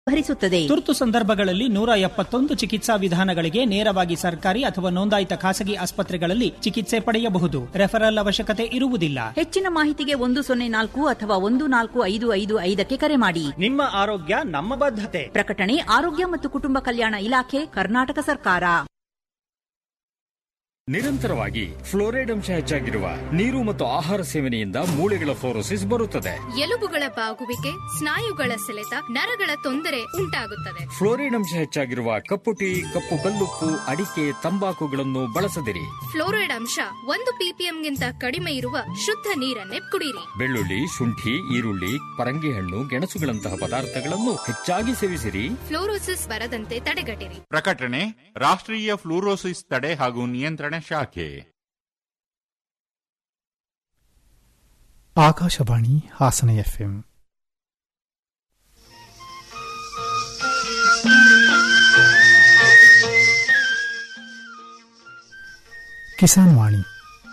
ಭರಿಸುತ್ತದೆ ತುರ್ತು ಸಂದರ್ಭಗಳಲ್ಲಿ ನೂರ ಎಪ್ಪತ್ತೊಂದು ಚಿಕಿತ್ಸಾ ವಿಧಾನಗಳಿಗೆ ನೇರವಾಗಿ ಸರ್ಕಾರಿ ಅಥವಾ ನೋಂದಾಯಿತ ಖಾಸಗಿ ಆಸ್ಪತ್ರೆಗಳಲ್ಲಿ ಚಿಕಿತ್ಸೆ ಪಡೆಯಬಹುದು ರೆಫರಲ್ ಅವಶ್ಯಕತೆ ಇರುವುದಿಲ್ಲ ಹೆಚ್ಚಿನ ಮಾಹಿತಿಗೆ ಒಂದು ಸೊನ್ನೆ ನಾಲ್ಕು ಅಥವಾ ಒಂದು ನಾಲ್ಕು ಐದು ಐದು ಐದಕ್ಕೆ ಕರೆ ಮಾಡಿ ನಿಮ್ಮ ಆರೋಗ್ಯ ನಮ್ಮ ಬದ್ಧತೆ ಪ್ರಕಟಣೆ ಆರೋಗ್ಯ ಮತ್ತು ಕುಟುಂಬ ಕಲ್ಯಾಣ ಇಲಾಖೆ ಕರ್ನಾಟಕ ಸರ್ಕಾರ ನಿರಂತರವಾಗಿ ಫ್ಲೋರೈಡ್ ಅಂಶ ಹೆಚ್ಚಾಗಿರುವ ನೀರು ಮತ್ತು ಆಹಾರ ಸೇವನೆಯಿಂದ ಮೂಳೆಗಳ ಫ್ಲೋರೋಸಿಸ್ ಬರುತ್ತದೆ ಎಲುಬುಗಳ ಬಾಗುವಿಕೆ ಸ್ನಾಯುಗಳ ಸೆಳೆತ ನರಗಳ ತೊಂದರೆ ಉಂಟಾಗುತ್ತದೆ ಫ್ಲೋರೈಡ್ ಅಂಶ ಹೆಚ್ಚಾಗಿರುವ ಕಪ್ಪು ಟೀ ಕಪ್ಪು ಕಲ್ಲುಪ್ಪು ಅಡಿಕೆ ತಂಬಾಕುಗಳನ್ನು ಬಳಸದಿರಿ ಫ್ಲೋರೈಡ್ ಅಂಶ ಒಂದು ಪಿಪಿಎಂಗಿಂತ ಕಡಿಮೆ ಇರುವ ಶುದ್ಧ ನೀರನ್ನೇ ಕುಡಿಯಿರಿ ಬೆಳ್ಳುಳ್ಳಿ ಶುಂಠಿ ಈರುಳ್ಳಿ ಪರಂಗಿ ಹಣ್ಣು ಗೆಣಸುಗಳಂತಹ ಪದಾರ್ಥಗಳನ್ನು ಹೆಚ್ಚಾಗಿ ಸೇವಿಸಿರಿ ಫ್ಲೋರೋಸಿಸ್ ಬರದಂತೆ ತಡೆಗಟ್ಟಿರಿ ಪ್ರಕಟಣೆ ರಾಷ್ಟ್ರೀಯ ಫ್ಲೂರೋಸಿಸ್ ತಡೆ ಹಾಗೂ ನಿಯಂತ್ರಣ ಶಾಖೆ ಆಕಾಶವಾಣಿ ಹಾಸನ ಎಫ್ಎಂ ಕಿಸಾನ್ ವಾಣಿ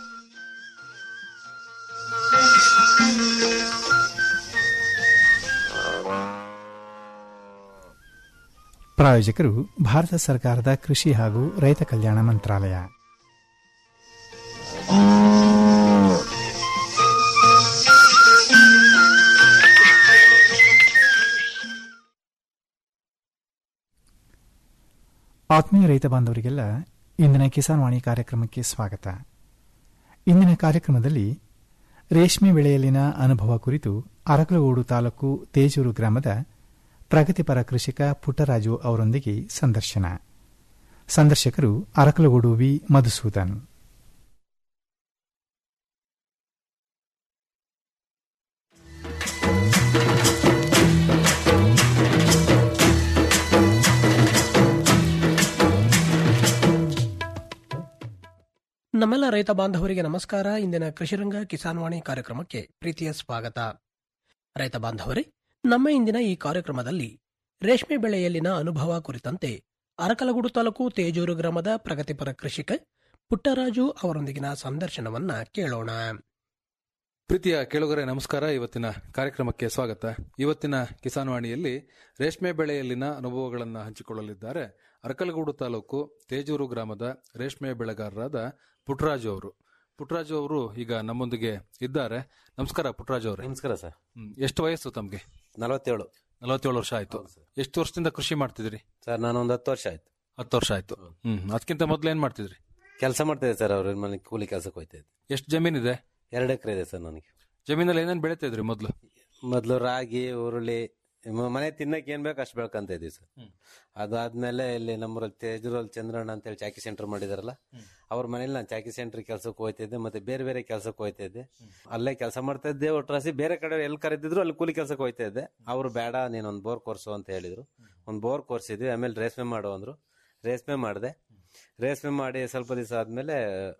ಪ್ರಾಯೋಜಕರು ಭಾರತ ಸರ್ಕಾರದ ಕೃಷಿ ಹಾಗೂ ರೈತ ಕಲ್ಯಾಣ ಮಂತ್ರಾಲಯ ಆತ್ಮೀಯ ರೈತ ಬಾಂಧವರಿಗೆಲ್ಲ ಇಂದಿನ ಕಿಸಾನ್ ವಾಣಿ ಕಾರ್ಯಕ್ರಮಕ್ಕೆ ಸ್ವಾಗತ ಇಂದಿನ ಕಾರ್ಯಕ್ರಮದಲ್ಲಿ ರೇಷ್ಮೆ ಬೆಳೆಯಲ್ಲಿನ ಅನುಭವ ಕುರಿತು ಅರಕಲಗೂಡು ತಾಲೂಕು ತೇಜೂರು ಗ್ರಾಮದ ಪ್ರಗತಿಪರ ಕೃಷಿಕ ಪುಟ್ಟರಾಜು ಅವರೊಂದಿಗೆ ಸಂದರ್ಶನ ಸಂದರ್ಶಕರು ಅರಕಲಗೂಡು ವಿ ಮಧುಸೂದನ್ ನಮ್ಮೆಲ್ಲ ರೈತ ಬಾಂಧವರಿಗೆ ನಮಸ್ಕಾರ ಇಂದಿನ ಕೃಷಿರಂಗ ಕಿಸಾನ್ ವಾಣಿ ಕಾರ್ಯಕ್ರಮಕ್ಕೆ ಪ್ರೀತಿಯ ಸ್ವಾಗತ ರೈತ ಬಾಂಧವರೇ ನಮ್ಮ ಇಂದಿನ ಈ ಕಾರ್ಯಕ್ರಮದಲ್ಲಿ ರೇಷ್ಮೆ ಬೆಳೆಯಲ್ಲಿನ ಅನುಭವ ಕುರಿತಂತೆ ಅರಕಲಗೂಡು ತಾಲೂಕು ತೇಜೂರು ಗ್ರಾಮದ ಪ್ರಗತಿಪರ ಕೃಷಿಕ ಪುಟ್ಟರಾಜು ಅವರೊಂದಿಗಿನ ಸಂದರ್ಶನವನ್ನ ಕೇಳೋಣ ಪ್ರೀತಿಯ ಕೇಳುಗರೆ ನಮಸ್ಕಾರ ಇವತ್ತಿನ ಕಾರ್ಯಕ್ರಮಕ್ಕೆ ಸ್ವಾಗತ ಇವತ್ತಿನ ಕಿಸಾನ್ ವಾಣಿಯಲ್ಲಿ ರೇಷ್ಮೆ ಬೆಳೆಯಲ್ಲಿನ ಅನುಭವಗಳನ್ನು ಹಂಚಿಕೊಳ್ಳಲಿದ್ದಾರೆ ಅರಕಲಗೂಡು ತಾಲೂಕು ತೇಜೂರು ಗ್ರಾಮದ ರೇಷ್ಮೆ ಬೆಳೆಗಾರರಾದ ಪುಟ್ಟರಾಜು ಅವರು ಪುಟ್ಟರಾಜು ಅವರು ಈಗ ನಮ್ಮೊಂದಿಗೆ ಇದ್ದಾರೆ ನಮಸ್ಕಾರ ಪುಟ್ಟರಾಜು ಅವರೇ ನಮಸ್ಕಾರ ಸರ್ ಹ್ಮ್. ಎಷ್ಟು ವಯಸ್ಸು ತಮಗೆ ನಲವತ್ತೇಳು ನಲವತ್ತೇಳು ವರ್ಷ ಆಯ್ತು ಹೌದು ಸರ್. ಎಷ್ಟು ವರ್ಷದಿಂದ ಕೃಷಿ ಮಾಡ್ತಿದ್ರಿ ಸರ್ ನಾನು ಒಂದು ಹತ್ತು ವರ್ಷ ಆಯ್ತು ಹತ್ತು ವರ್ಷ ಆಯ್ತು ಹ್ಮ್ ಅದಕ್ಕಿಂತ ಮೊದಲು ಏನ್ ಮಾಡ್ತಿದ್ರಿ ಕೆಲಸ ಮಾಡ್ತಿದ್ದೆ ಸರ್ ಅವ್ರ ಮನೆ ಕೂಲಿ ಕೆಲಸಕ್ಕೆ ಹೋಗ್ತಾ ಇದ್ದೆ ಎಷ್ಟು ಜಮೀನಿದೆ ಎರಡು ಎಕರೆ ಇದೆ ಸರ್ ನನಗೆ ಜಮೀನಲ್ಲಿ ಏನೇನು ಬೆಳಿತಿದ್ರಿ ಮೊದಲು ಮೊದಲು ರಾಗಿ ಉರುಳಿ ಮ- ಮನೆ ತಿನ್ನಕ್ಕೆ ಏನ್ ಬೇಕು ಅಷ್ಟು ಬೆಳ್ಕೊಂತ ಇದೀವಿ ಸರ್ ಅದಾದ್ಮೇಲೆ ಇಲ್ಲಿ ನಮ್ಮೂರಲ್ಲಿ ತೇಜೂರಲ್ಲಿ ಚಂದ್ರಣ್ಣ ಅಂತೇಳಿ ಚಾಕಿ ಸೆಂಟರ್ ಮಾಡಿದಾರಲ್ಲ ಅವ್ರ ಮನೇಲಿ ನಾನು ಚಾಕಿ ಸೆಂಟರ್ ಕೆಲಸಕ್ಕೆ ಹೋಗ್ತಿದ್ದೆ ಮತ್ತೆ ಬೇರೆ ಬೇರೆ ಕೆಲಸಕ್ಕೆ ಹೋಗ್ತಾ ಇದ್ದೆ ಅಲ್ಲೇ ಕೆಲಸ ಮಾಡ್ತಾ ಇದ್ದೆ ಒಟ್ರಾಸಿ ಬೇರೆ ಕಡೆ ಎಲ್ಲಿ ಕರೆದಿದ್ರು ಅಲ್ಲಿ ಕೂಲಿ ಕೆಲಸಕ್ಕೆ ಹೋಗ್ತಾ ಇದ್ದೆ ಅವ್ರು ಬೇಡ ನೀನು ಒಂದು ಬೋರ್ ಕೋರ್ಸು ಅಂತ ಹೇಳಿದ್ರು ಒಂದು ಬೋರ್ ಕೋರ್ಸಿದ್ವಿ ಆಮೇಲೆ ರೇಷ್ಮೆ ಮಾಡು ಅಂದ್ರು ರೇಷ್ಮೆ ಮಾಡಿದೆ ರೇಷ್ಮೆ ಮಾಡಿ ಸ್ವಲ್ಪ ದಿವಸ ಆದ್ಮೇಲೆ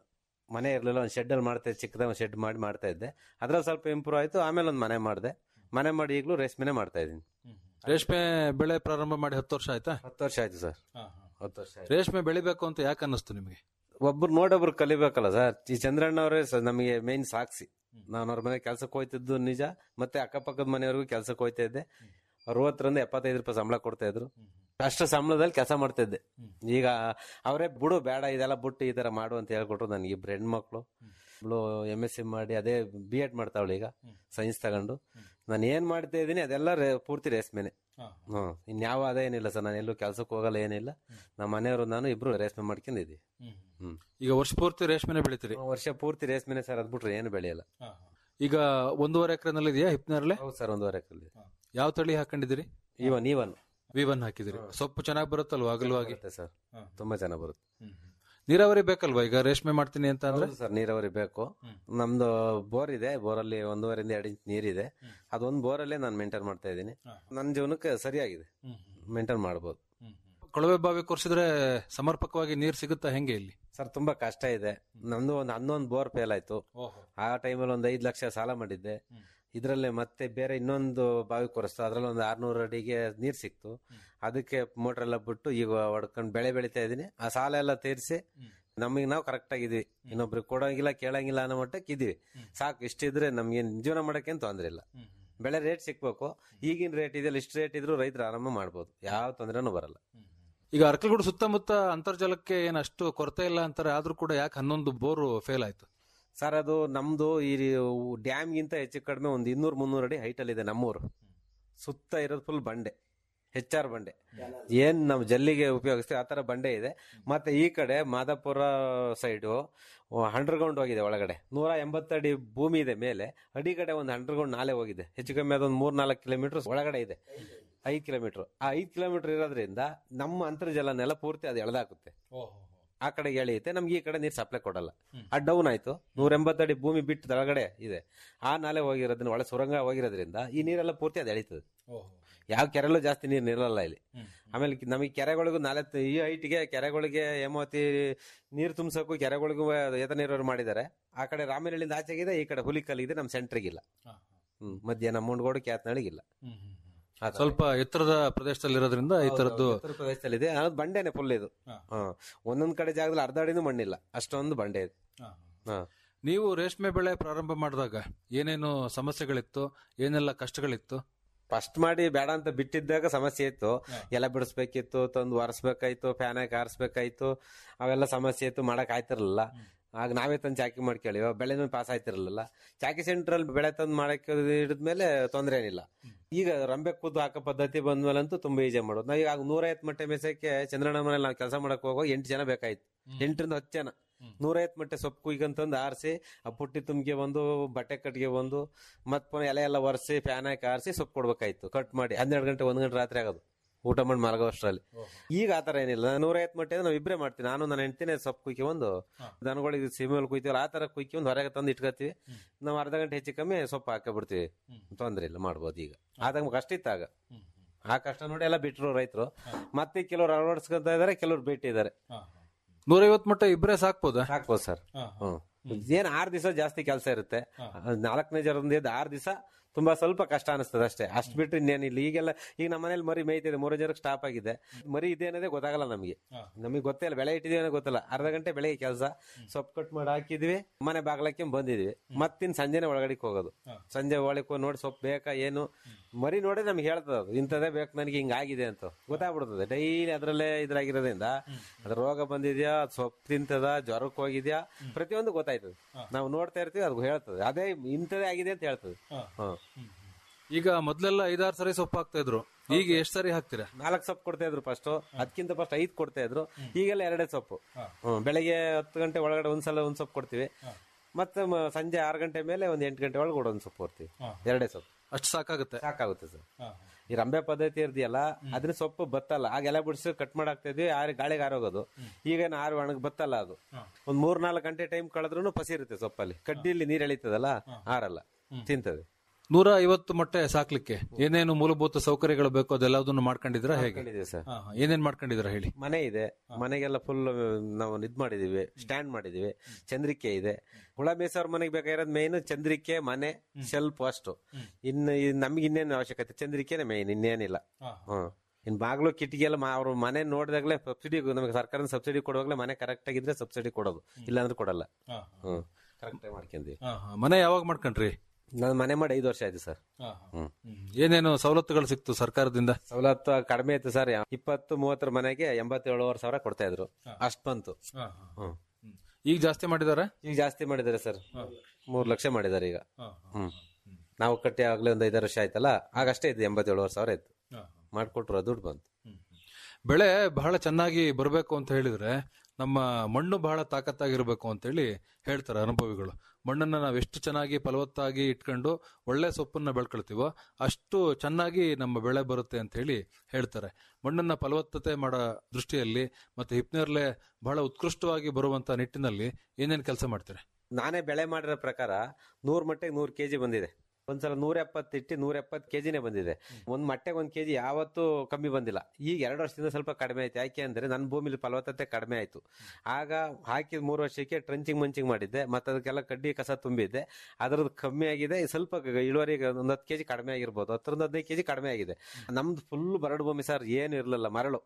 ಮನೆ ಇರಲಿಲ್ಲ ಒಂದು ಶೆಡ್ಡಲ್ಲಿ ಮಾಡ್ತಾ ಇದ್ದೆ ಚಿಕ್ಕದ ಒಂದು ಶೆಡ್ ಮಾಡಿ ಮಾಡ್ತಾ ಇದ್ದೆ ಅದ್ರಲ್ಲಿ ಸ್ವಲ್ಪ ಇಂಪ್ರೂವ್ ಆಯ್ತು ಆಮೇಲೆ ಒಂದು ಮನೆ ಮಾಡಿದೆ ಮನೆ ಮಾಡಿ ಈಗಲೂ ರೇಷ್ಮೆನೆ ಮಾಡ್ತಾ ಇದ್ದೀನಿ ರೇಷ್ಮೆ ಬೆಳೆ ಪ್ರಾರಂಭ ಮಾಡಿ ಹತ್ತು ವರ್ಷ ಆಯ್ತಾ ಹತ್ತು ವರ್ಷ ಆಯ್ತು ಸರ್ ಹತ್ತು ವರ್ಷ ಆಯ್ತು ರೇಷ್ಮೆ ಬೆಳಿಬೇಕು ಅಂತ ಯಾಕೆ ಅನ್ನಿಸ್ತು ನಿಮಗೆ ಒಬ್ರು ನೋಡೊಬ್ರು ಕಲಿಬೇಕಲ್ಲ ಸರ್ ಈ ಚಂದ್ರಣ್ಣ ಅವರೇ ನಮಗೆ ಮೇನ್ ಸಾಕ್ಷಿ ನಾನು ಅವ್ರ ಮನೆ ಕೆಲ್ಸಕ್ಕೆ ಹೋಯ್ತಿದ್ದು ನಿಜ ಮತ್ತೆ ಅಕ್ಕಪಕ್ಕದ ಮನೆಯವ್ರಿಗೂ ಕೆಲ್ಸಕ್ಕೆ ಹೋಯ್ತಾ ಇದ್ದೆ ಅರವತ್ತರಿಂದ ಎಪ್ಪತ್ತೈದು ರೂಪಾಯಿ ಸಂಬಳ ಕೊಡ್ತಾ ಇದ್ರು ಅಷ್ಟು ಸಂಬಳದಲ್ಲಿ ಕೆಲಸ ಮಾಡ್ತಾ ಇದ್ದೆ ಈಗ ಅವರೇ ಬಿಡು ಬೇಡ ಇದೆಲ್ಲ ಬಿಟ್ಟು ಈ ತರ ಮಾಡು ಅಂತ ಹೇಳ್ಕೊಟ್ರು ನನಗೆ ಇಬ್ರು ಹೆಣ್ಮಕ್ಳು ಒಬ್ಳು ಎಂ ಎಸ್ ಸಿ ಮಾಡಿ ಅದೇ ಬಿ ಎಡ್ ಮಾಡ್ತಾವಳು ಈಗ ಸೈನ್ಸ್ ತಗೊಂಡು ನಾನು ಏನ್ ಮಾಡ್ತಾ ಇದ್ದೀನಿ ಅದೆಲ್ಲ ರೇ- ಪೂರ್ತಿ ರೇಷ್ಮೆನೆ ಹ್ಮ್ ಇನ್ಯಾವ ಅದೇನಿಲ್ಲ ಸರ್ ನಾನು ಎಲ್ಲೂ ಕೆಲ್ಸಕ್ಕೆ ಹೋಗಲ್ಲ ಏನಿಲ್ಲ ನಮ್ಮ ಮನೆಯವರು ನಾನು ಇಬ್ರು ರೇಷ್ಮೆ ಮಾಡ್ಕೊಂಡಿದ್ದೀವಿ ಹ್ಮ್ ಈಗ ವರ್ಷ ಪೂರ್ತಿ ರೇಷ್ಮೆನೆ ಬೆಳಿತೀರಿ ವರ್ಷ ಪೂರ್ತಿ ರೇಷ್ಮೆನೆ ಸರ್ ಅದ್ಬಿಟ್ರೆ ಏನು ಬೆಳೆಯಲ್ಲ ಈಗ ಒಂದೂವರೆ ಎಕರೆನಲ್ಲಿ ಇದೆಯಾ ಹಿಪ್ನರ್ಲೆ ಹೌದು ಸರ್ ಒಂದೂವರೆ ಎಕರೆ ಯಾವ ತಳಿ ಹಾಕೊಂಡಿದ್ದೀರಿ ಇವನ್ ಇವನ್ ವಿ ಒನ್ ಹಾಕಿದಿರಿ ಸೊಪ್ಪು ಚೆನ್ನಾಗಿ ಬರುತ್ತಲ್ವಾ ಅಗಲವಾಗಿ ಬರುತ್ತೆ ಸರ್ ತುಂಬಾ ಚೆನ್ನಾಗಿ ಬರುತ್ತೆ ನೀರಾವರಿ ಬೇಕಲ್ವಾ ಈಗ ರೇಷ್ಮೆ ಮಾಡ್ತೀನಿ ಅಂತ ಅಂದ್ರೆ ಹೌದು ಸರ್ ನೀರಾವರಿ ಬೇಕು ನಮ್ದು ಬೋರ್ ಇದೆ ಬೋರಲ್ಲಿ ಒಂದೂವರೆಯಿಂದ ಎರಡು ಇಂಚ್ ನೀರಿದೆ ಅದೊಂದು ಬೋರಲ್ಲೇ ನಾನು ಮೇಂಟೈನ್ ಮಾಡ್ತಾ ಇದ್ದೀನಿ ನನ್ನ ಜೀವನಕ್ಕೆ ಸರಿಯಾಗಿದೆ ಮೇಂಟೈನ್ ಮಾಡ್ಬೋದು ಕೊಳವೆ ಬಾವಿ ಕೊರ್ಸಿದ್ರೆ ಸಮರ್ಪಕವಾಗಿ ನೀರ್ ಸಿಗುತ್ತಾ ಹೆಂಗೆ ಇಲ್ಲಿ ಸರ್ ತುಂಬಾ ಕಷ್ಟ ಇದೆ ನಮ್ದು ಒಂದು ಹನ್ನೊಂದು ಬೋರ್ ಫೇಲ್ ಆಯ್ತು ಆ ಟೈಮಲ್ಲಿ ಒಂದು ಐದು ಲಕ್ಷ ಸಾಲ ಮಾಡಿದ್ದೆ ಇದರಲ್ಲೇ ಮತ್ತೆ ಬೇರೆ ಇನ್ನೊಂದು ಬಾವಿ ಕೊರೆಸ್ತು ಅದ್ರಲ್ಲಿ ಒಂದು ಆರ್ನೂರು ಅಡಿಗೆ ನೀರ್ ಸಿಕ್ತು ಅದಕ್ಕೆ ಮೋಟರ್ ಎಲ್ಲ ಬಿಟ್ಟು ಈಗ ಹೊಡ್ಕೊಂಡು ಬೆಳೆ ಬೆಳಿತಾ ಇದೀನಿ ಆ ಸಾಲ ಎಲ್ಲ ತೀರಿಸಿ ನಮಗೆ ನಾವು ಕರೆಕ್ಟ್ ಆಗಿದ್ವಿ ಇನ್ನೊಬ್ರಿಗೆ ಕೊಡೋಂಗಿಲ್ಲ ಕೇಳಂಗಿಲ್ಲ ಅನ್ನೋ ಮಟ್ಟಕ್ಕೆ ಇದೀವಿ ಸಾಕು ಇಷ್ಟಿದ್ರೆ ನಮ್ಗೆ ಜೀವನ ಮಾಡಕ್ಕೇನು ತೊಂದ್ರೆ ಇಲ್ಲ ಬೆಳೆ ರೇಟ್ ಸಿಕ್ಬೇಕು ಈಗಿನ ರೇಟ್ ಇದೆಯಲ್ಲ ಇಷ್ಟು ರೇಟ್ ಇದ್ರು ರೈತರು ಆರಾಮ ಮಾಡ್ಬೋದು ಯಾವ ತೊಂದರೆನೂ ಬರಲ್ಲ ಈಗ ಅರ್ಕಲ್ಗೂಡು ಸುತ್ತಮುತ್ತ ಅಂತರ್ಜಲಕ್ಕೆ ಏನ್ ಅಷ್ಟು ಕೊರತೆ ಇಲ್ಲ ಅಂತಾರೆ ಆದ್ರೂ ಕೂಡ ಯಾಕೆ ಹನ್ನೊಂದು ಬೋರು ಫೇಲ್ ಆಯ್ತು ಸರ್ ಅದು ನಮ್ದು ಈ ಡ್ಯಾಮ್ಗಿಂತ ಹೆಚ್ಚು ಕಡಿಮೆ ಒಂದು ಇನ್ನೂರು ಮುನ್ನೂರು ಅಡಿ ಹೈಟ್ ಅಲ್ಲಿ ಇದೆ ನಮ್ಮೂರು ಸುತ್ತ ಇರೋದು ಫುಲ್ ಬಂಡೆ ಹೆಚ್ಚಾರ್ ಬಂಡೆ ಏನ್ ನಾವು ಜಲ್ಲಿಗೆ ಉಪಯೋಗಿಸ್ತೀವಿ ಆ ತರ ಬಂಡೆ ಇದೆ ಮತ್ತೆ ಈ ಕಡೆ ಮಾದಾಪುರ ಸೈಡು ಅಂಡರ್ಗ್ರೌಂಡ್ ಹೋಗಿದೆ ಒಳಗಡೆ ನೂರ ಎಂಬತ್ತಡಿ ಭೂಮಿ ಇದೆ ಮೇಲೆ ಅಡಿ ಕಡೆ ಒಂದು ಅಂಡರ್ಗ್ರೌಂಡ್ ನಾಲೆ ಹೋಗಿದೆ ಹೆಚ್ಚು ಕಮ್ಮಿ ಅದೊಂದು ಮೂರ್ ನಾಲ್ಕು ಕಿಲೋಮೀಟರ್ ಒಳಗಡೆ ಇದೆ ಐದ್ ಕಿಲೋಮೀಟರ್ ಆ ಐದ್ ಕಿಲೋಮೀಟರ್ ಇರೋದ್ರಿಂದ ನಮ್ಮ ಅಂತರ್ಜಲ ನೆಲ ಪೂರ್ತಿ ಅದು ಎಳೆದಾಕುತ್ತೆ ಆ ಕಡೆಗೆ ಎಳೆಯುತ್ತೆ ನಮ್ಗೆ ಈ ಕಡೆ ನೀರು ಸಪ್ಲೈ ಕೊಡಲ್ಲ ಆ ಡೌನ್ ಆಯ್ತು ನೂರ ಎಂಬತ್ತಡಿ ಭೂಮಿ ಬಿಟ್ಟು ಕೆಳಗಡೆ ಇದೆ ಆ ನಾಲೆ ಹೋಗಿರೋದ್ರಿಂದ ಒಳ ಸುರಂಗ ಹೋಗಿರೋದ್ರಿಂದ ಈ ನೀರೆಲ್ಲ ಪೂರ್ತಿ ಅದು ಎಳೀತದೆ ಯಾವ ಕೆರೆಲೂ ಜಾಸ್ತಿ ನೀರು ನಿಲ್ಲಲ್ಲ ಇಲ್ಲಿ ಆಮೇಲೆ ಕಿ- ನಮಗೆ ಕೆರೆಗಳಿಗೂ ನಾಲೆ ತ- ಈ ಹೈಟ್ಗೆ ಕೆರೆಗಳಿಗೆ ಹೇಮಾವತಿ ನೀರು ತುಂಬಿಸೋಕು ಕೆರೆಗಳಿಗೂ ಏತ ನೀರು ಮಾಡಿದ್ದಾರೆ ಆ ಕಡೆ ರಾಮನಹಳ್ಳಿಯಿಂದ ಆಚೆಗಿದೆ ಈ ಕಡೆ ಹುಲಿಕಲ್ಲಿದೆ ನಮ್ಮ ಸೆಂಟ್ರಿಗಿಲ್ಲ ಹ್ಮ್ ಮಧ್ಯಾಹ್ನ ಮುಂಡ್ಗೋಡು ಕ್ಯಾತ್ನಳ್ಳಿಗಿಲ್ಲ ಆ ತರ. ಸ್ವಲ್ಪ ಎತ್ತರದ ಪ್ರದೇಶದಲ್ಲಿ ಇರೋದ್ರಿಂದ ಈ ತರದ್ದು ಉತ್ತರ ಪ್ರದೇಶದಲ್ಲಿದೆ ಅದು ಬಂಡೆನೆ ಫುಲ್ ಇದು ಹಾ. ಒಂದೊಂದ್ ಕಡೆ ಜಾಗದಲ್ಲಿ ಅರ್ಧ ಅಡಿನೂ ಮಣ್ಣಿಲ್ಲ ಅಷ್ಟೊಂದು ಬಂಡೆ ಇದೆ ಹಾ. ನೀವು ರೇಷ್ಮೆ ಬೆಳೆ ಪ್ರಾರಂಭ ಮಾಡಿದಾಗ ಏನೇನು ಸಮಸ್ಯೆಗಳಿತ್ತು ಏನೆಲ್ಲ ಕಷ್ಟಗಳಿತ್ತು ಫಸ್ಟ್ ಮಾಡಿ ಬೇಡ ಅಂತ ಬಿಟ್ಟಿದ್ದಾಗ ಸಮಸ್ಯೆ ಇತ್ತು ಎಲ್ಲ ಬಿಡಿಸ್ಬೇಕಿತ್ತು ತಂದು ಒರೆಸ್ಬೇಕಾಯ್ತು ಫ್ಯಾನ್ ಹಾಕಿ ಆರಿಸ್ಬೇಕಾಯ್ತು ಅವೆಲ್ಲ ಸಮಸ್ಯೆ ಇತ್ತು ಮಾಡಕ್ ಆಯ್ತಿರ್ಲಿಲ್ಲ ಆಗ ನಾವೇ ತಂದು ಚಾಕಿ ಮಾಡ್ಕೊಳ್ಳಿ ಬೆಳೆನೂ ಪಾಸ್ ಆಯ್ತಿರ್ಲಿಲ್ಲ ಚಾಕಿ ಸೆಂಟ್ರಲ್ಲಿ ಬೆಳೆ ತಂದು ಮಾಡಕ್ಕೆ ಹಿಡಿದ್ಮೇಲೆ ತೊಂದರೆ ಏನಿಲ್ಲ ಈಗ ರಂಬೆ ಕೂತು ಹಾಕೋ ಪದ್ಧತಿ ಬಂದ್ಮೇಲಂತೂ ತುಂಬಾ ಈಜಿ ಮಾಡೋದು ನಾವು ಈಗ ನೂರೈವತ್ತು ಮಟ್ಟೆ ಮೇಸಕ್ಕೆ ಚಂದ್ರಣ್ಣ ಮನೇಲಿ ನಾವು ಕೆಲಸ ಮಾಡಕ್ ಹೋಗೋ ಎಂಟು ಜನ ಬೇಕಾಯ್ತು ಎಂಟರಿಂದ ಹತ್ತು ಜನ ನೂರೈವತ್ತು ಮಟ್ಟೆ ಸೊಪ್ಪು ಕುಯ್ಕಂತಂದು ಆರಿಸಿ ಆ ಪುಟ್ಟಿ ತುಂಬಿಗೆ ಬಂದು ಬಟ್ಟೆ ಕಟ್ಗೆ ಬಂದು ಮತ್ ಪುನಃ ಎಲೆ ಎಲ್ಲ ಒರೆಸಿ ಫ್ಯಾನ್ ಹಾಕಿ ಆರಿಸಿ ಸೊಪ್ಪು ಕೊಡ್ಬೇಕಾಯ್ತು ಕಟ್ ಮಾಡಿ ಹನ್ನೆರಡು ಗಂಟೆ ಒಂದ್ ಗಂಟೆ ರಾತ್ರಿ ಆಗೋದು ಊಟ ಮಾಡಿ ಮಲಗೋ ಅಷ್ಟರಲ್ಲಿ ಈಗ ಆತರ ಏನಿಲ್ಲ ನೂರೈವತ್ತು ಮಟ್ಟೆ ನಾವು ಇಬ್ಬರೇ ಮಾಡ್ತೀವಿ ನಾನು ನನ್ನ ಹೆಂಡ್ತಿನೇ ಸೊಪ್ಪು ಕುಯ್ಕಿ ಒಂದು ದನಗಳಿಗೆ ಸೀಮೆಯಲ್ಲಿ ಕುಯ್ತೀವಲ್ಲ ಆ ತರ ಕುಯ್ಕಿ ಒಂದು ಹೊರಗೆ ತಂದು ಇಟ್ಕೋತೀವಿ ನಾವು ಅರ್ಧ ಗಂಟೆ ಹೆಚ್ಚು ಕಮ್ಮಿ ಸೊಪ್ಪು ಹಾಕಿ ಬಿಡ್ತೀವಿ ತೊಂದ್ರೆ ಇಲ್ಲ ಮಾಡ್ಬೋದು ಈಗ ಆದಾಗ ಕಷ್ಟ ಇತ್ತು ಆಗ ಆ ಕಷ್ಟ ನೋಡಿ ಎಲ್ಲ ಬಿಟ್ರು ರೈತರು ಮತ್ತೆ ಕೆಲವರು ಅಳವಡಿಸ್ಕೊಂತ ಇದಾರೆ ಕೆಲವರು ಬಿಟ್ಟಿದ್ದಾರೆ ನೂರೈವತ್ತು ಮಟ್ಟ ಇಬ್ಬರೇ ಸಾಕ್ಬೋದಾ ಸಾಕ್ಬೋದು ಸರ್ ಹ್ಮ್ ಏನ್ ಆರ್ ದಿವಸ ಜಾಸ್ತಿ ಕೆಲಸ ಇರುತ್ತೆ ನಾಲ್ಕನೇ ಜರದಿಂದ ಎದ್ದು ಆರ್ ದಿವಸ ತುಂಬಾ ಸ್ವಲ್ಪ ಕಷ್ಟ ಅನಿಸ್ತದೆ ಅಷ್ಟೇ ಅಷ್ಟ್ ಬಿಟ್ರೆ ಇನ್ನೇನಿಲ್ಲ ಈಗೆಲ್ಲ ಈಗ ನಮ್ಮ ಮನೇಲಿ ಮರಿ ಮೇಯ್ತಿದೆ ಮೂರು ಜನಕ್ಕೆ ಸ್ಟಾಪ್ ಆಗಿದೆ ಮರಿ ಇದೆ ಅನ್ನೋದೇ ಗೊತ್ತಾಗಲ್ಲ ನಮಗೆ ನಮಗೆ ಗೊತ್ತೇ ಇಲ್ಲ ಬೆಳೆ ಇಟ್ಟಿದೀವಿ ಅನ್ನೋ ಗೊತ್ತಿಲ್ಲ ಅರ್ಧ ಗಂಟೆ ಬೆಳಗ್ಗೆ ಕೆಲಸ ಸೊಪ್ಪು ಕಟ್ ಮಾಡಿ ಹಾಕಿದ್ವಿ ಮನೆ ಬಾಗ್ಲಕ್ಕೆ ಬಂದಿದ್ವಿ ಮತ್ತಿನ್ ಸಂಜೆನೆ ಒಳಗಡೆಗೆ ಹೋಗೋದು ಸಂಜೆ ಒಳಗೆ ಹೋಗಿ ನೋಡಿ ಸೊಪ್ಪು ಬೇಕಾ ಏನು ಮರಿ ನೋಡಿ ನಮ್ಗೆ ಹೇಳ್ತದ ಅದು ಇಂಥದೇ ಬೇಕು ನನಗೆ ಹಿಂಗಾಗಿದೆ ಅಂತ ಗೊತ್ತಾಗ್ಬಿಡ್ತದೆ ಡೈಲಿ ಅದ್ರಲ್ಲೇ ಇದ್ರಾಗಿರೋದ್ರಿಂದ ಅದ್ರ ರೋಗ ಬಂದಿದ್ಯಾ ಅದ್ ಸೊಪ್ಪು ತಿಂತದ ಜ್ವರಕ್ಕೆ ಹೋಗಿದ್ಯಾ ಪ್ರತಿಯೊಂದು ಗೊತ್ತಾಯ್ತದೆ ನಾವು ನೋಡ್ತಾ ಇರ್ತೀವಿ ಅದು ಹೇಳ್ತದೆ ಅದೇ ಇಂಥದೇ ಆಗಿದೆ ಅಂತ ಹೇಳ್ತದೆ ಹ್ಮ್ ಈಗ ಮೊದ್ಲೆಲ್ಲ ಐದಾರು ಸರಿ ಸೊಪ್ಪು ಹಾಕ್ತಾ ಇದ್ರು ಈಗ ಎಷ್ಟ್ ಸರಿ ಹಾಕ್ತೀರಾ ನಾಲ್ಕು ಸೊಪ್ಪು ಕೊಡ್ತಾ ಇದ್ರು ಫಸ್ಟ್ ಅದಕ್ಕಿಂತ ಫಸ್ಟ್ ಐದ್ ಕೊಡ್ತಾ ಇದ್ರು ಈಗೆಲ್ಲ ಎರಡೇ ಸೊಪ್ಪು ಹ್ಮ್ ಬೆಳಿಗ್ಗೆ ಹತ್ತು ಗಂಟೆ ಒಳಗಡೆ ಒಂದ್ಸಲ ಒಂದ್ ಸೊಪ್ಪು ಕೊಡ್ತೀವಿ ಮತ್ತೆ ಮ- ಸಂಜೆ ಆರು ಗಂಟೆ ಮೇಲೆ ಒಂದ್ ಎಂಟು ಗಂಟೆ ಒಳಗೆ ಕೂಡ ಒಂದ್ ಸೊಪ್ಪು ಕೊಡ್ತೀವಿ ಎರಡೇ ಸೊಪ್ಪು ಅಷ್ಟು ಸಾಕಾಗುತ್ತೆ ಸಾಕಾಗುತ್ತೆ ಸರ್ ಈ ರಂಬೆ ಪದ್ಧತಿ ಇರ್ದಿಯಲ್ಲ ಅದ್ರ ಸೊಪ್ಪು ಬತ್ತಲ್ಲ ಆಗ ಎಲ್ಲ ಬಿಡಿಸಿ ಕಟ್ ಮಾಡಾಕ್ತಾ ಇದ್ವಿ ಆರಿ ಗಾಳಿಗೆ ಆರೋಗೋದು ಈಗ ಆರು ಒಣಗ್ ಬತ್ತಲ್ಲ ಅದು ಒಂದ್ ಮೂರ್ ನಾಲ್ಕು ಗಂಟೆ ಟೈಮ್ ಕಳೆದ್ರು ಪಸಿ ಇರುತ್ತೆ ಸೊಪ್ಪಲ್ಲಿ ಕಡ್ಡಿಲಿ ನೀರ್ ಎಳಿತದಲ್ಲ ಆರಲ್ಲ ತಿಂತದೆ ನೂರ ಐವತ್ತು ಮೊಟ್ಟೆ ಸಾಕ್ಲಿಕ್ಕೆ ಏನೇನು ಮೂಲಭೂತ ಸೌಕರ್ಯಗಳು ಬೇಕು ಅದೆಲ್ಲದನ್ನು ಮಾಡ್ಕೊಂಡಿದ್ರ ಹೇಗೆ ಮಾಡ್ಕೊಂಡಿದೀವಿ ಸರ್ ಹಾ, ಹಾ. ಏನೇನ್ ಮಾಡ್ಕೊಂಡಿದ್ರ ಹೇಳಿ ಮನೆ ಇದೆ ಮನೆಗೆಲ್ಲ ಫುಲ್ ನಾವು ಇದ್ ಮಾಡಿದೀವಿ ಸ್ಟ್ಯಾಂಡ್ ಮಾಡಿದೀವಿ ಚಂದ್ರಿಕೆ ಇದೆ ಹುಳ ಮೇಸವ್ರ ಮನೆಗೆ ಬೇಕಾಗಿರೋದು ಮೇನ್ ಚಂದ್ರಿಕೆ ಮನೆ ಶೆಲ್ಫ್ ಅಷ್ಟು ಇನ್ನು ಈ ನಮ್ಗೆ ಇನ್ನೇನು ಅವಶ್ಯಕತೆ ಚಂದ್ರಿಕೆನೆ ಮೇನ್ ಇನ್ನೇನಿಲ್ಲ ಹ್ಮ್ ಇನ್ ಬಾಗ್ಲು ಕಿಟಕಿ ಎಲ್ಲ ಮಾ- ಅವ್ರ ಮನೆ ನೋಡಿದಾಗ್ಲೇ ಸಬ್ಸಿಡಿ ನಮಗೆ ಸರ್ಕಾರದ ಸಬ್ಸಿಡಿ ಕೊಡುವಾಗ್ಲೇ ಮನೆ ಕರೆಕ್ಟ್ ಆಗಿದ್ರೆ ಸಬ್ಸಿಡಿ ಕೊಡೋದು ಇಲ್ಲಾಂದ್ರೆ ಕೊಡಲ್ಲ ಹ್ಮ್ ಕರೆಕ್ಟ್ ಆಗಿ ಮಾಡ್ಕೊಂಡ್ವಿ ಹಾ, ಹಾ. ಮನೆ ಯಾವಾಗ ಮಾಡ್ಕೊಂಡ್ರಿ ನಾನು ಮನೆ ಮಾಡಿ ಐದು ವರ್ಷ ಆಯ್ತು ಸರ್ ಹ್ಮ್ ಏನೇನು ಸವಲತ್ತುಗಳು ಸಿಕ್ತು ಸರ್ಕಾರದಿಂದ ಸವಲತ್ತು ಕಡಿಮೆ ಇತ್ತು ಸರ್ ಇಪ್ಪತ್ತು ಮೂವತ್ತರ ಮನೆಗೆ ಎಂಬತ್ತೇಳುವರೆ ಸಾವಿರ ಕೊಡ್ತಾ ಇದ್ರು ಅಷ್ಟ್ ಬಂತು ಹ್ಮ್ ಈಗ ಜಾಸ್ತಿ ಮಾಡಿದಾರ ಈಗ ಜಾಸ್ತಿ ಮಾಡಿದ್ದಾರೆ ಸರ್ ಮೂರ್ ಲಕ್ಷ ಮಾಡಿದ್ದಾರೆ ಈಗ ಹ್ಮ್ ನಾವು ಕಟ್ಟಿ ಆಗ್ಲೇ ಒಂದ್ ಐದಾರು ವರ್ಷ ಆಯ್ತಲ್ಲ ಆಗಷ್ಟೇ ಇತ್ತು ಎಂಬತ್ತೇಳುವರೆ ಸಾವಿರ ಇತ್ತು ಮಾಡ್ಕೊಟ್ರು ದುಡ್ಡು ಬಂತು ಬೆಳೆ ಬಹಳ ಚೆನ್ನಾಗಿ ಬರಬೇಕು ಅಂತ ಹೇಳಿದ್ರೆ ನಮ್ಮ ಮಣ್ಣು ಬಹಳ ತಾಕತ್ತಾಗಿರ್ಬೇಕು ಅಂತ ಹೇಳಿ ಹೇಳ್ತಾರೆ ಅನುಭವಿಗಳು ಮಣ್ಣನ್ನ ನಾವು ಎಷ್ಟು ಚೆನ್ನಾಗಿ ಫಲವತ್ತಾಗಿ ಇಟ್ಕೊಂಡು ಒಳ್ಳೆ ಸೊಪ್ಪನ್ನ ಬೆಳ್ಕೊಳ್ತೀವೋ ಅಷ್ಟು ಚೆನ್ನಾಗಿ ನಮ್ಮ ಬೆಳೆ ಬರುತ್ತೆ ಅಂತ ಹೇಳಿ ಹೇಳ್ತಾರೆ ಮಣ್ಣನ್ನ ಫಲವತ್ತತೆ ಮಾಡೋ ದೃಷ್ಟಿಯಲ್ಲಿ ಮತ್ತೆ ಹಿಪ್ನೇರ್ಲೆ ಬಹಳ ಉತ್ಕೃಷ್ಟವಾಗಿ ಬರುವಂತ ನಿಟ್ಟಿನಲ್ಲಿ ಏನೇನ್ ಕೆಲಸ ಮಾಡ್ತೀರಾ ನಾನೇ ಬೆಳೆ ಮಾಡಿರೋ ಪ್ರಕಾರ ನೂರ್ ಮಟ್ಟೆಗೆ ನೂರ್ ಕೆಜಿ ಬಂದಿದೆ ಒಂದ್ಸಲ ನೂರ ಎಪ್ಪತ್ತು ಇಟ್ಟು ನೂರ ಎಪ್ಪತ್ತು ಕೆಜಿನೇ ಬಂದಿದೆ ಒಂದ್ ಮಟ್ಟೆಗೆ ಒಂದ್ ಕೆಜಿ ಯಾವತ್ತೂ ಕಮ್ಮಿ ಬಂದಿಲ್ಲ ಈಗ ಎರಡು ವರ್ಷದಿಂದ ಸ್ವಲ್ಪ ಕಡಿಮೆ ಆಯ್ತು ಯಾಕೆ ಅಂದ್ರೆ ನನ್ನ ಭೂಮಿಲಿ ಫಲವತ್ತತೆ ಕಡಿಮೆ ಆಯ್ತು ಆಗ ಹಾಕಿದ ಮೂರು ವರ್ಷಕ್ಕೆ ಟ್ರಂಚಿಂಗ್ ಮಂಚಿಂಗ್ ಮಾಡಿದ್ದೆ ಮತ್ತೆ ಅದಕ್ಕೆಲ್ಲ ಕಡ್ಡಿ ಕಸ ತುಂಬಿದ್ದೆ ಅದ್ರದ್ದು ಕಮ್ಮಿ ಆಗಿದೆ ಸ್ವಲ್ಪ ಗ- ಇಳುವರಿ ಒಂದ್ ಹತ್ತು ಕೆಜಿ ಕಡಿಮೆ ಆಗಿರ್ಬೋದು ಹತ್ತರಿಂದ ಹದಿನೈದು ಕೆಜಿ ಕಡಿಮೆ ಆಗಿದೆ ನಮ್ದು ಫುಲ್ ಬರಡು ಭೂಮಿ ಸರ್ ಏನು ಇರ್ಲಿಲ್ಲ ಮರಳು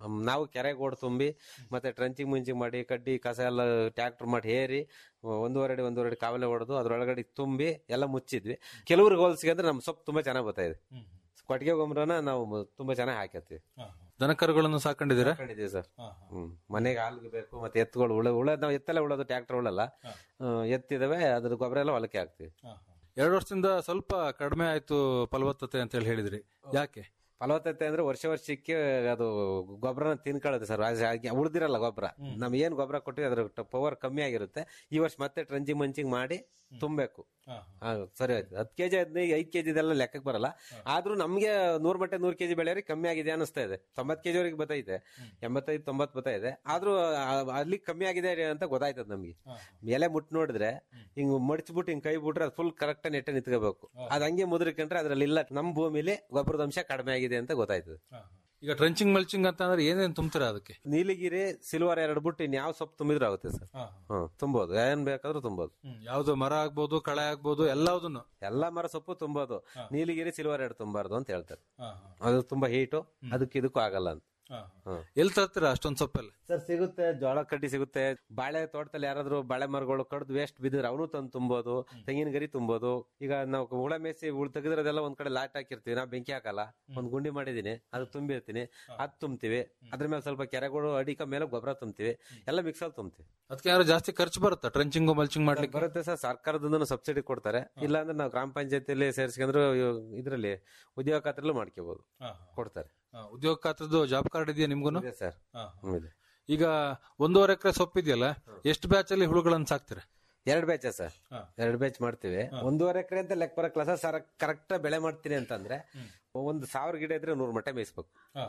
ಹ್ಮ್, ನಾವು ಕೆರೆ ಗೋಡ್ ತುಂಬಿ ಮತ್ತೆ ಟ್ರಂಚಿಂಗ್ ಮುಂಚಿಂಗ್ ಮಾಡಿ ಕಡ್ಡಿ ಕಸ ಎಲ್ಲ ಟ್ರ್ಯಾಕ್ಟರ್ ಮಾಡಿ ಹೇರಿ ಒಂದೂವರೆ ಅಡಿ ಒಂದೂವರೆ ಅಡಿ ಕಾವಲೆ ಹೊಡೆದು ಅದ್ರೊಳಗಡೆ ತುಂಬಿ ಎಲ್ಲ ಮುಚ್ಚಿದ್ವಿ ಕೆಲವ್ರಿಗೆ ಹೋಲಿಸಿಗೆ ಅಂದ್ರೆ ನಮ್ ಸೊಪ್ಪು ತುಂಬಾ ಚೆನ್ನಾಗಿ ಬರ್ತಾ ಇದೆ ಕೊಟ್ಟಿಗೆ ಗೊಬ್ಬರನ ನಾವು ಮ- ತುಂಬಾ ಚೆನ್ನಾಗಿ ಹಾಕಿರ್ತೀವಿ ದನಕರುಗಳನ್ನು ಸಾಕೊಂಡಿದ್ದೀರಾ ಹಾಕೊಂಡಿದೀವಿ ಸರ್ ಹ್ಮ್ ಮನೆಗೆ ಹಾಲ್ಗೆ ಬೇಕು ಮತ್ತೆ ಎತ್ತುಗಳು ಉಳ ಉಳ ನಾವು ಎತ್ತಲ್ಲೇ ಉಳೋದು ಟ್ರ್ಯಾಕ್ಟರ್ ಉಳಲ್ಲ ಹ್ಮ್, ಎತ್ತಿದಾವೆ ಅದ್ರ ಗೊಬ್ಬರ ಎಲ್ಲ ಹೊಲಕ್ಕೆ ಹಾಕ್ತಿವಿ ಎರಡು ವರ್ಷದಿಂದ ಸ್ವಲ್ಪ ಕಡಿಮೆ ಆಯ್ತು ಫಲವತ್ತತೆ ಅಂತ ಹೇಳಿ ಹೇಳಿದ್ರಿ ಯಾಕೆ ಫಲವತ್ತತೆ ಅಂದ್ರೆ ವರ್ಷ ವರ್ಷಕ್ಕೆ ಅದು ಗೊಬ್ಬರನ ತಿನ್ಕೊಳ್ಳುತ್ತೆ ಸರ್ ಉಳಿದಿರಲ್ಲ ಗೊಬ್ಬರ ನಮ್ ಏನ್ ಗೊಬ್ಬರ ಕೊಟ್ಟಿವಿ ಅದ್ರ ಪವರ್ ಕಮ್ಮಿ ಆಗಿರುತ್ತೆ ಈ ವರ್ಷ ಮತ್ತೆ ಟ್ರಂಚಿಂಗ್ ಮಂಚಿಂಗ್ ಮಾಡಿ ತುಂಬಬೇಕು ಹಾ, ಸರಿ ಆಯ್ತು ಹತ್ತು ಕೆಜಿ ಹದಿನೈದು ಐದು ಕೆಜಿ ಇದೆಲ್ಲ ಲೆಕ್ಕಕ್ಕೆ ಬರಲ್ಲ ಆದ್ರೂ ನಮ್ಗೆ ನೂರ್ ಮಟ್ಟೆ ನೂರ್ ಕೆಜಿ ಬೆಳೆಯವ್ರಿಗೆ ಕಮ್ಮಿ ಆಗಿದೆ ಅನಿಸ್ತಾ ಇದೆ ತೊಂಬತ್ ಕೆಜಿ ವರೆಗೆ ಬತ್ತೈತೆ ಎಂಬತ್ತೈದು ತೊಂಬತ್ ಬತ್ತಾ ಇದೆ ಆದ್ರೂ ಆ- ಅಲ್ಲಿ ಕಮ್ಮಿ ಆಗಿದೆ ಅಂತ ಗೊತ್ತಾಯ್ತದ ನಮ್ಗೆ ಎಲೆ ಮುಟ್ ನೋಡಿದ್ರೆ ಹಿಂಗ್ ಮಡಿಚ್ಬಿಟ್ಟು ಹಿಂಗ್ ಕೈ ಬಿಟ್ರೆ ಅದು ಫುಲ್ ಕರೆಕ್ಟ್ ನೆಟ್ಟೆ ನಿಂತ್ಕೋಬೇಕು ಅದ್ ಹಂಗೆ ಮುದ್ರಕೊಂಡ್ರೆ ಅದ್ರಲ್ಲಿ ಇಲ್ಲ ನಮ್ ಭೂಮಿಲಿ ಗೊಬ್ಬರದ ಅಂಶ ಕಡಿಮೆ ಆಗಿದೆ ಅಂತ ಗೊತ್ತಾಯ್ತದೆ ಈಗ ಟ್ರಂಚಿಂಗ್ ಮಲ್ಚಿಂಗ್ ಅಂತ ಅಂದ್ರೆ ಏನೇನ್ ತುಂಬ್ತೀರಾ ಅದಕ್ಕೆ ನೀಲಿಗಿರಿ ಸಿಲ್ವರ್ ಎರಡು ಬಿಟ್ಟು ಇನ್ ಯಾವ ಸೊಪ್ಪು ತುಂಬಿದ್ರು ಆಗುತ್ತೆ ಸರ್ ಹ್ಮ್ ತುಂಬೋದು ಏನ್ ಬೇಕಾದ್ರೂ ತುಂಬೋದು ಯಾವ್ದು ಮರ ಆಗ್ಬೋದು ಕಳೆ ಆಗ್ಬೋದು ಎಲ್ಲದನ್ನು ಎಲ್ಲಾ ಮರ ಸೊಪ್ಪು ತುಂಬೋದು ನೀಲಿಗಿರಿ ಸಿಲ್ವರ್ ಎರಡು ತುಂಬಾರ್ದು ಅಂತ ಹೇಳ್ತಾರೆ ಅದು ತುಂಬಾ ಹೀಟು ಅದಕ್ಕೆ ಇದಕ್ಕೂ ಆಗಲ್ಲ ಅಂತ ಹ್ಮ್. ಎಲ್ಲಿ ತರ್ತೀರಾ ಅಷ್ಟೊಂದ್ ಸೊಪ್ಪೆಲ್ಲ ಸರ್ ಸಿಗುತ್ತೆ ಜೋಳ ಕಡ್ಡಿ ಸಿಗುತ್ತೆ ಬಾಳೆ ತೋಟದಲ್ಲಿ ಯಾರಾದ್ರೂ ಬಾಳೆ ಮರಗಳು ಕಡ್ದು ವೇಸ್ಟ್ ಬಿದ್ದಿದ್ರೆ ಅವನು ತಂದು ತುಂಬೋದು ತೆಂಗಿನ ಗರಿ ತುಂಬೋದು ಈಗ ನಾವು ಹುಳ ಮೇಸಿ ಹುಳ ತೆಗೆದ್ರದೆಲ್ಲ ಒಂದ್ ಕಡೆ ಲಾಟ್ ಹಾಕಿರ್ತೀವಿ ನಾ ಬೆಂಕಿ ಹಾಕಲ್ಲ ಒಂದ್ ಗುಂಡಿ ಮಾಡಿದೀನಿ ಅದು ತುಂಬಿರ್ತೀನಿ ಅದ್ ತುಂಬ್ತೀವಿ ಅದ್ರ ಮೇಲೆ ಸ್ವಲ್ಪ ಕೆರೆಗಳು ಅಡಿಕ ಮೇಲೆ ಗೊಬ್ಬರ ತುಂಬ್ತೀವಿ ಎಲ್ಲ ಮಿಕ್ಸ್ ಅಲ್ಲಿ ತುಂಬ್ತೀವಿ ಅದಕ್ಕೆ ಯಾರು ಜಾಸ್ತಿ ಖರ್ಚು ಬರುತ್ತಾ ಟ್ರಂಚಿಂಗ್ ಮಲ್ಚಿಂಗ್ ಮಾಡ್ಲಿಕ್ಕೆ ಬರುತ್ತೆ ಸರ್ ಸರ್ಕಾರದಿಂದ ಸಬ್ಸಿಡಿ ಕೊಡ್ತಾರೆ ಇಲ್ಲಾಂದ್ರೆ ನಾವು ಗ್ರಾಮ ಪಂಚಾಯತಿಯಲ್ಲಿ ಸೇರಿಸ್ಕೊಂಡ್ರು ಇದರಲ್ಲಿ ಉದ್ಯೋಗ ಖಾತ್ರಿಲೂ ಮಾಡ್ಕೋಬಹುದು ಕೊಡ್ತಾರೆ ಹಾ, ಉದ್ಯೋಗ ಖಾತದ್ದು ಜಾಬ್ ಕಾರ್ಡ್ ಇದೆಯಾ ನಿಮ್ಗೂ ಇದೆ ಸರ್ ಹ್ಮ್, ಇದೆ ಈಗ ಒಂದೂವರೆ ಎಕರೆ ಸೊಪ್ಪಿದೆಯಲ್ಲ ಎಷ್ಟು ಬ್ಯಾಚ್ ಅಲ್ಲಿ ಹುಳುಗಳನ್ನ ಸಾಕ್ತೀರಾ ಎರಡ್ ಬ್ಯಾಚ್ ಸರ್ ಎರಡ್ ಬ್ಯಾಚ್ ಮಾಡ್ತೀವಿ ಒಂದೂವರೆ ಎಕರೆ ಅಂತ ಲೆಕ್ಕ ಬರಕ್ಲ ಸರ್ ಕರೆಕ್ಟ್ ಬೆಳೆ ಮಾಡ್ತೀನಿ ಅಂತಂದ್ರೆ ಒಂದ್ ಸಾವಿರ ಗಿಡ ಇದ್ರೆ ನೂರ್ ಮಟ್ಟೆ ಮೇಯಿಸ್ಬೇಕು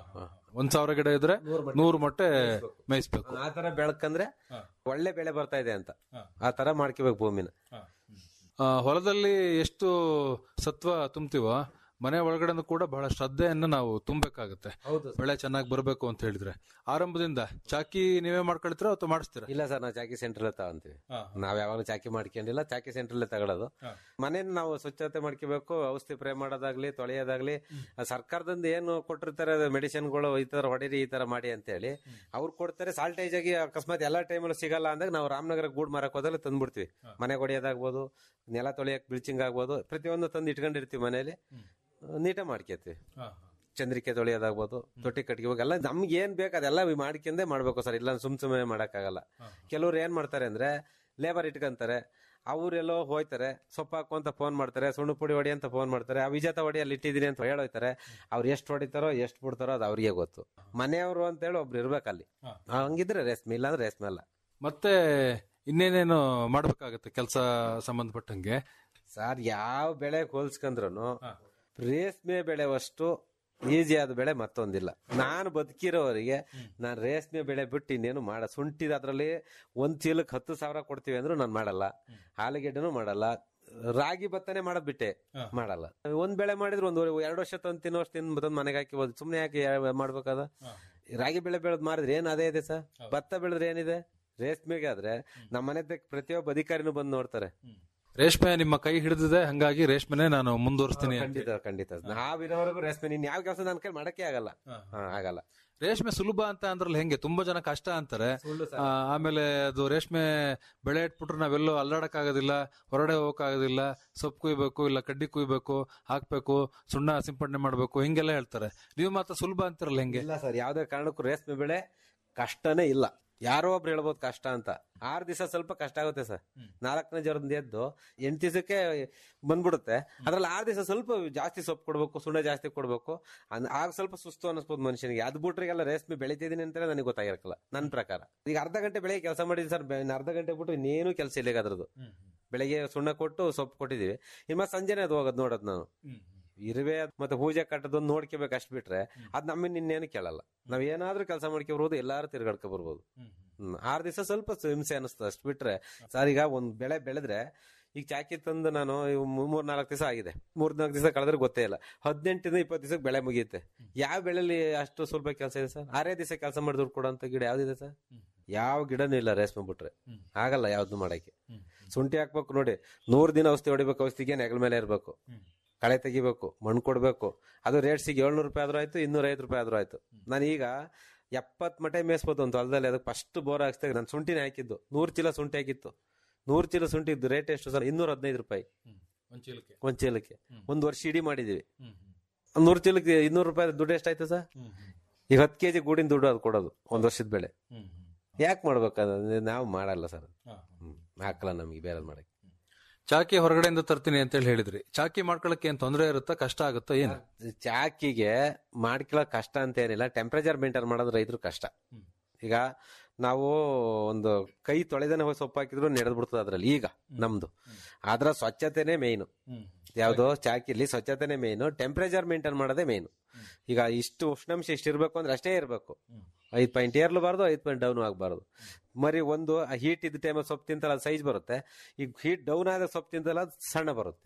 ಒಂದ್ ಸಾವಿರ ಗಿಡ ಇದ್ರೆ ನೂರು ಮೊಟ್ಟೆ ಮೇಯಿಸ್ಬೇಕು ಆ ತರ ಬೆಳಕಂದ್ರೆ ಒಳ್ಳೆ ಬೆಳೆ ಬರ್ತಾ ಇದೆ ಅಂತ ಆ ತರ ಮಾಡ್ಕೋಬೇಕು ಭೂಮಿನ ಆ, ಹೊಲದಲ್ಲಿ ಎಷ್ಟು ಸತ್ವ ತುಂಬ್ತೀವೋ ಮನೆ ಒಳಗಡೆ ಕೂಡ ಬಹಳ ಶ್ರದ್ಧೆಯನ್ನು ನಾವು ತುಂಬಬೇಕಾಗುತ್ತೆ ಬೆಳೆ ಚೆನ್ನಾಗಿ ಬರಬೇಕು ಅಂತ ಹೇಳಿದ್ರೆ ಆರಂಭದಿಂದ ಚಾಕಿ ನೀವೇ ಮಾಡ್ಕೊಳ್ತೀರಾ ಅಥವಾ ಮಾಡಿಸ್ತೀರಾ ಇಲ್ಲ ಸರ್ ನಾವು ಚಾಕಿ ಸೆಂಟರ್ ತಗೊಂತೀವಿ ನಾವ್ ಯಾವಾಗಲೂ ಚಾಕಿ ಮಾಡ್ಕೊಂಡಿಲ್ಲ ಚಾಕಿ ಸೆಂಟರ್ ತಗೊಳ್ಳೋದು ಮನೇನ ನಾವು ಸ್ವಚ್ಛತೆ ಮಾಡ್ಕೋಬೇಕು ಔಷಧಿ ಪ್ರೇ ಮಾಡೋದಾಗ್ಲಿ ತೊಳೆಯೋದಾಗ್ಲಿ ಆ ಸರ್ಕಾರದಿಂದ ಏನು ಕೊಟ್ಟಿರ್ತಾರೆ ಮೆಡಿಸಿನ್ಗಳು ಈ ತರ ಹೊಡೀರಿ ಈ ತರ ಮಾಡಿ ಅಂತ ಹೇಳಿ ಅವ್ರು ಕೊಡ್ತಾರೆ ಸಾಲ್ಟೇಜ್ ಆಗಿ ಅಕಸ್ಮಾತ್ ಎಲ್ಲಾ ಟೈಮಲ್ಲಿ ಸಿಗಲ್ಲ ಅಂದಾಗ ನಾವು ರಾಮನಗರ ಗೂಡ್ ಮಾರಕ್ ಹೋದಾಗ ತಂದ್ಬಿಡ್ತೀವಿ ಮನೆ ಹೊಡೆಯೋದಾಗ್ಬೋದು ನೆಲ ತೊಳೆಯಕ್ ಬ್ಲೀಚಿಂಗ್ ಆಗ್ಬೋದು ಪ್ರತಿಯೊಂದು ತಂದು ಇಟ್ಕೊಂಡಿರ್ತೀವಿ ಮನೇಲಿ ನೀಟಾಗಿ ಮಾಡ್ಕೊತೀವಿ ಚಂದ್ರಿಕೆ ತೊಳೆಯೋದಾಗ್ಬೋದು ತೊಟ್ಟಿ ಕಟ್ಗೆ ಹೋಗಲ್ಲ ನಮ್ಗೆ ಏನ್ ಬೇಕು ಅದೆಲ್ಲ ಮಾಡ್ಕೊಂಡೇ ಮಾಡ್ಬೇಕು ಸರ್ ಇಲ್ಲ ಸುಮ್ ಸುಮ್ಮನೆ ಮಾಡಕ್ಕಾಗಲ್ಲ ಕೆಲವ್ರು ಏನ್ ಮಾಡ್ತಾರೆ ಅಂದ್ರೆ ಲೇಬರ್ ಇಟ್ಕೊಂತಾರೆ ಅವ್ರೆಲ್ಲೋ ಹೋಯ್ತಾರೆ ಸೊಪ್ಪು ಹಾಕು ಅಂತ ಫೋನ್ ಮಾಡ್ತಾರೆ ಸುಣ್ಣು ಪುಡಿ ಹೊಡಿ ಅಂತ ಫೋನ್ ಮಾಡ್ತಾರೆ ಆ ವಿಜೇತ ಹೊಡಿ ಅಲ್ಲಿ ಇಟ್ಟಿದೀನಿ ಅಂತ ಹೇಳೋಯ್ತಾರೆ ಅವ್ರು ಎಷ್ಟು ಹೊಡಿತಾರೋ ಎಷ್ಟು ಬಿಡ್ತಾರೋ ಅದು ಅವ್ರಿಗೆ ಗೊತ್ತು ಮನೆಯವರು ಅಂತ ಹೇಳಿ ಒಬ್ರು ಇರ್ಬೇಕಲ್ಲಿ ಹಂಗಿದ್ರೆ ರೇಷ್ಮೆ ಇಲ್ಲ ಅಂದ್ರೆ ರೇಷ್ಮೆ ಅಲ್ಲ ಮತ್ತೆ ಇನ್ನೇನೇನು ಮಾಡ್ಬೇಕಾಗತ್ತೆ ಕೆಲಸ ಸಂಬಂಧಪಟ್ಟಂಗೆ ಸರ್ ಯಾವ ಬೆಳೆ ಹೋಲ್ಸ್ಕೊಂಡ್ರು ರೇಷ್ಮೆ ಬೆಳೆವಷ್ಟು ಈಸಿ ಆದ ಬೆಳೆ ಮತ್ತೊಂದಿಲ್ಲ ನಾನು ಬದುಕಿರೋವರಿಗೆ ನಾನು ರೇಷ್ಮೆ ಬೆಳೆ ಬಿಟ್ಟು ಇನ್ನೇನು ಮಾಡ ಶುಂಠಿದ ಅದ್ರಲ್ಲಿ ಒಂದ್ ಚೀಲಕ್ಕೆ ಹತ್ತು ಸಾವಿರ ಕೊಡ್ತೀವಿ ಅಂದ್ರೂ ನಾನು ಮಾಡಲ್ಲ ಆಲೂಗೆಡ್ಡೆನೂ ಮಾಡಲ್ಲ ರಾಗಿ ಭತ್ತನೆ ಮಾಡೋದ್ ಬಿಟ್ಟೆ ಮಾಡಲ್ಲ ಒಂದ್ ಬೆಳೆ ಮಾಡಿದ್ರೆ ಒಂದು ಎರಡು ವರ್ಷ ತಂದು ತಿನ್ನೋ ವರ್ಷ ತಿಂದು ತಂದು ಮನೆಗೆ ಹಾಕಿಬೋದು ಸುಮ್ನೆ ಯಾಕೆ ಯಾ- ಮಾಡ್ಬೇಕಾದ ರಾಗಿ ಬೆಳೆ ಬೆಳೆದ್ ಮಾರಿದ್ರೆ ಏನ್ ಅದೇ ಇದೆ ಸರ್ ಭತ್ತ ಬೆಳೆದ್ರೆ ಏನಿದೆ ರೇಷ್ಮೆಗೆ ಆದ್ರೆ ನಮ್ಮ ಮನೆ ಪ್ರತಿಯೊಬ್ಬ ಅಧಿಕಾರಿನೂ ಬಂದು ನೋಡ್ತಾರೆ ರೇಷ್ಮೆ ನಿಮ್ಮ ಕೈ ಹಿಡಿದಿದೆ ಹಂಗಾಗಿ ರೇಷ್ಮೆನೆ ನಾನು ಮುಂದುವರಿಸ್ತೀನಿ ಅಂತ. ಖಂಡಿತ ಖಂಡಿತ ನಾವಿರೋವರೆಗೂ ರೇಷ್ಮೆ ನೀನ್ ಯಾವ ಕೆಲಸ ನನ್ ಕೈ ಮಾಡಕ್ಕೆ ಆಗಲ್ಲ ಹಾ, ಆಗಲ್ಲ ರೇಷ್ಮೆ ಸುಲಭ ಅಂತ ಅಂದ್ರಲ್ಲಿ ಹೆಂಗೆ ತುಂಬಾ ಜನ ಕಷ್ಟ ಅಂತಾರೆ ಆ, ಆಮೇಲೆ ಅದು ರೇಷ್ಮೆ ಬೆಳೆ ಇಟ್ಬಿಟ್ರೆ ನಾವೆಲ್ಲೋ ಅಲ್ಲಾಡಕ್ ಆಗೋದಿಲ್ಲ ಹೊರಗಡೆ ಹೋಗಕ್ ಆಗೋದಿಲ್ಲ ಸೊಪ್ಪು ಕುಯ್ಬೇಕು ಇಲ್ಲ ಕಡ್ಡಿ ಕುಯ್ಬೇಕು ಹಾಕ್ಬೇಕು ಸುಣ್ಣ ಸಿಂಪಡಣೆ ಮಾಡ್ಬೇಕು ಹಿಂಗೆಲ್ಲ ಹೇಳ್ತಾರೆ ನೀವು ಮಾತ್ರ ಸುಲಭ ಅಂತಿರಲ್ಲ ಹೆಂಗೆ ಇಲ್ಲ ಸರ್ ಯಾವ್ದೇ ಕಾರಣಕ್ಕೂ ರೇಷ್ಮೆ ಬೆಳೆ ಕಷ್ಟನೇ ಇಲ್ಲ ಯಾರೋ ಒಬ್ರು ಹೇಳ್ಬೋದು ಕಷ್ಟ ಅಂತ ಆರ್ ದಿವಸ ಸ್ವಲ್ಪ ಕಷ್ಟ ಆಗುತ್ತೆ ಸರ್ ನಾಲ್ಕನೇ ಜ್ವರದಿಂದ ಎದ್ದು ಎಂಟು ದಿವಸಕ್ಕೆ ಬಂದ್ಬಿಡುತ್ತೆ ಅದ್ರಲ್ಲಿ ಆರ್ ದಿವಸ ಸ್ವಲ್ಪ ಜಾಸ್ತಿ ಸೊಪ್ಪು ಕೊಡ್ಬೇಕು ಸುಣ್ಣ ಜಾಸ್ತಿ ಕೊಡ್ಬೇಕು ಅನ್- ಆಗ ಸ್ವಲ್ಪ ಸುಸ್ತು ಅನಿಸ್ಬೋದು ಮನುಷ್ಯನಿಗೆ ಅದ್ ಬಿಟ್ರಿಗೆಲ್ಲ ರೇಷ್ಮೆ ಬೆಳಿತಿದೀನಿ ಅಂತ ನನಗೆ ಗೊತ್ತಾಗಿರಲ್ಲ ನನ್ನ ಪ್ರಕಾರ ಈಗ ಅರ್ಧ ಗಂಟೆ ಬೆಳಿಗ್ಗೆ ಕೆಲಸ ಮಾಡಿದ್ವಿ ಸರ್ ಬೆ- ಇನ್ನು ಅರ್ಧ ಗಂಟೆ ಬಿಟ್ಟು ಇನ್ನೇನು ಕೆಲಸ ಇಲ್ಲ ಈಗ ಅದ್ರದ್ದು ಬೆಳಿಗ್ಗೆ ಸುಣ್ಣ ಕೊಟ್ಟು ಸೊಪ್ಪು ಕೊಟ್ಟಿದೀವಿ ಇನ್ನು ಸಂಜೆನೆ ಅದು ಹೋಗೋದು ನೋಡೋದು ನಾನು ಇರುವೆ ಮತ್ತೆ ಪೂಜೆ ಕಟ್ಟದೊಂದು ನೋಡ್ಕೋಬೇಕು ಅಷ್ಟ್ ಬಿಟ್ರೆ ಅದ್ ನಮ್ಮನ್ನ ಇನ್ನೇನು ಕೇಳಲ್ಲ ನಾವ್ ಏನಾದ್ರೂ ಕೆಲಸ ಮಾಡ್ಕೊಬರ್ಬೋದು ಎಲ್ಲಾರು ತಿರ್ಗಾಡ್ಕೊ ಬರ್ಬೋದು ಹ್ಮ್ ಆರ್ ದಿವಸ ಸ್ವಲ್ಪ ಹಿಂಸೆ ಅನಿಸ್ತದೆ ಅಷ್ಟ್ ಬಿಟ್ರೆ ಸರ್ ಈಗ ಒಂದ್ ಬೆಳೆ ಬೆಳೆದ್ರೆ ಈಗ ಚಾಕಿ ತಂದು ನಾನು ಇವ್ ಮೂ- ಮೂರ್ ನಾಲ್ಕು ದಿವಸ ಆಗಿದೆ ಮೂರ್ ನಾಲ್ಕು ದಿವಸ ಕಳೆದ್ರೆ ಗೊತ್ತೇ ಇಲ್ಲ ಹದಿನೆಂಟರಿಂದ ಇಪ್ಪತ್ತು ದಿವಸಕ್ಕೆ ಬೆಳೆ ಮುಗಿಯುತ್ತೆ ಯಾವ ಬೆಳೆಲಿ ಅಷ್ಟು ಸ್ವಲ್ಪ ಕೆಲಸ ಇದೆ ಸರ್ ಆರೇ ದಿವಸ ಕೆಲಸ ಮಾಡಿ ದುಡ್ಡು ಕೊಡೋಂತ ಗಿಡ ಯಾವ್ದಿದೆ ಸರ್ ಯಾವ ಗಿಡನೂ ಇಲ್ಲ ರೇಷ್ಮೆ ಬಿಟ್ರೆ ಆಗಲ್ಲ ಯಾವ್ದು ಮಾಡಕ್ಕೆ ಶುಂಠಿ ಹಾಕ್ಬೇಕು ನೋಡಿ ನೂರ್ ದಿನ ಔಷಧಿ ಹೊಡಿಬೇಕು ಔಷಧಿಗೆ ನೆಗಲ ಮೇಲೆ ಇರ್ಬೇಕು ಕಳೆ ತೆಗಿಬೇಕು ಮಣ್ಣು ಕೊಡ್ಬೇಕು ಅದು ರೇಟ್ ಸಿಗಿ ಏಳ್ನೂರು ರೂಪಾಯಿ ಆದ್ರೂ ಆಯ್ತು ಇನ್ನೂರ ಐವತ್ತು ರೂಪಾಯಿ ಆದ್ರೂ ಆಯ್ತು ನಾನು ಈಗ ಎಪ್ಪತ್ ಮಟೆ ಮೇಯಿಸ್ಬೋದು ಒಂದು ಹೊಲದಲ್ಲಿ ಅದಕ್ಕೆ ಫಸ್ಟ್ ಬೋರ್ ಹಾಕ್ಸ್ದಾಗ ನಾನು ಶುಂಠಿನೇ ಹಾಕಿದ್ದು ನೂರು ಚೀಲ ಶುಂಠಿ ಹಾಕಿತ್ತು ನೂರು ಚೀಲ ಶುಂಠಿ ಇದ್ದು ರೇಟ್ ಎಷ್ಟು ಸರ್ ಇನ್ನೂರ ಹದಿನೈದು ರೂಪಾಯಿ ಒಂದ್ ಚೀಲಕ್ಕೆ ಒಂದ್ ಚೀಲಕ್ಕೆ ಒಂದ್ ವರ್ಷ ಇಡೀ ಮಾಡಿದೀವಿ ನೂರು ಚೀಲಕ್ಕೆ ಇನ್ನೂರು ರೂಪಾಯಿ ದುಡ್ಡು ಎಷ್ಟಾಯ್ತು ಸರ್ ಈಗ ಹತ್ತು ಕೆಜಿ ಗೂಡಿನ ದುಡ್ಡು ಅದು ಕೊಡೋದು ಒಂದ್ ವರ್ಷದ ಬೆಳೆ ಯಾಕೆ ಮಾಡ್ಬೇಕಾದ್ರೆ ನಾವು ಮಾಡಲ್ಲ ಸರ್ ಹ್ಮ್ ಹಾಕಲ್ಲ ನಮಗೆ ಬೇರೆ ಮಾಡಕ್ಕೆ ಚಾಕಿ ಹೊರಗಡೆಯಿಂದ ತರ್ತೀನಿ ಅಂತ ಹೇಳಿ ಹೇಳಿದ್ರಿ ಚಾಕಿ ಮಾಡ್ಕೊಳಕ್ಕೆ ಏನ್ ತೊಂದರೆ ಇರುತ್ತಾ ಕಷ್ಟ ಆಗುತ್ತಾ ಏನು ಚಾಕಿಗೆ ಮಾಡ್ಕೊಳ್ಳೋ ಕಷ್ಟ ಅಂತ ಏನಿಲ್ಲ ಟೆಂಪರೇಚರ್ ಮೇಂಟೈನ್ ಮಾಡೋದು ರೈತರು ಕಷ್ಟ ಈಗ ನಾವು ಒಂದು ಕೈ ತೊಳೆದೇನೆ ಹೋಗಿ ಸೊಪ್ಪು ಹಾಕಿದ್ರು ನೆಡೆದ್ ಬಿಡ್ತದೆ ಅದ್ರಲ್ಲಿ ಈಗ ನಮ್ದು ಅದ್ರ ಸ್ವಚ್ಛತೆನೇ ಮೇಯ್ನು ಯಾವ್ದು ಚಾಕಿಲಿ ಸ್ವಚ್ಛತೆನೇ ಮೇಯ್ನು ಟೆಂಪರೇಚರ್ ಮೇಂಟೈನ್ ಮಾಡೋದೇ ಮೇಯ್ನು ಈಗ ಇಷ್ಟು ಉಷ್ಣಾಂಶ ಇಷ್ಟು ಇರ್ಬೇಕು ಅಂದ್ರೆ ಅಷ್ಟೇ ಇರಬೇಕು ಐದ್ ಪಾಯಿಂಟ್ ಏರ್ಲಬಾರ್ದು ಐದ್ ಪಾಯಿಂಟ್ ಡೌನ್ ಆಗಬಾರ್ದು ಮರಿ ಒಂದು ಹೀಟ್ ಇದ್ದ ಟೈಮಲ್ಲಿ ಸೊಪ್ಪು ತಿಂತಲ್ಲ ಸೈಜ್ ಬರುತ್ತೆ ಈಗ ಹೀಟ್ ಡೌನ್ ಆದ ಸೊಪ್ಪು ತಿಂತಲ್ಲ ಅದು ಸಣ್ಣ ಬರುತ್ತೆ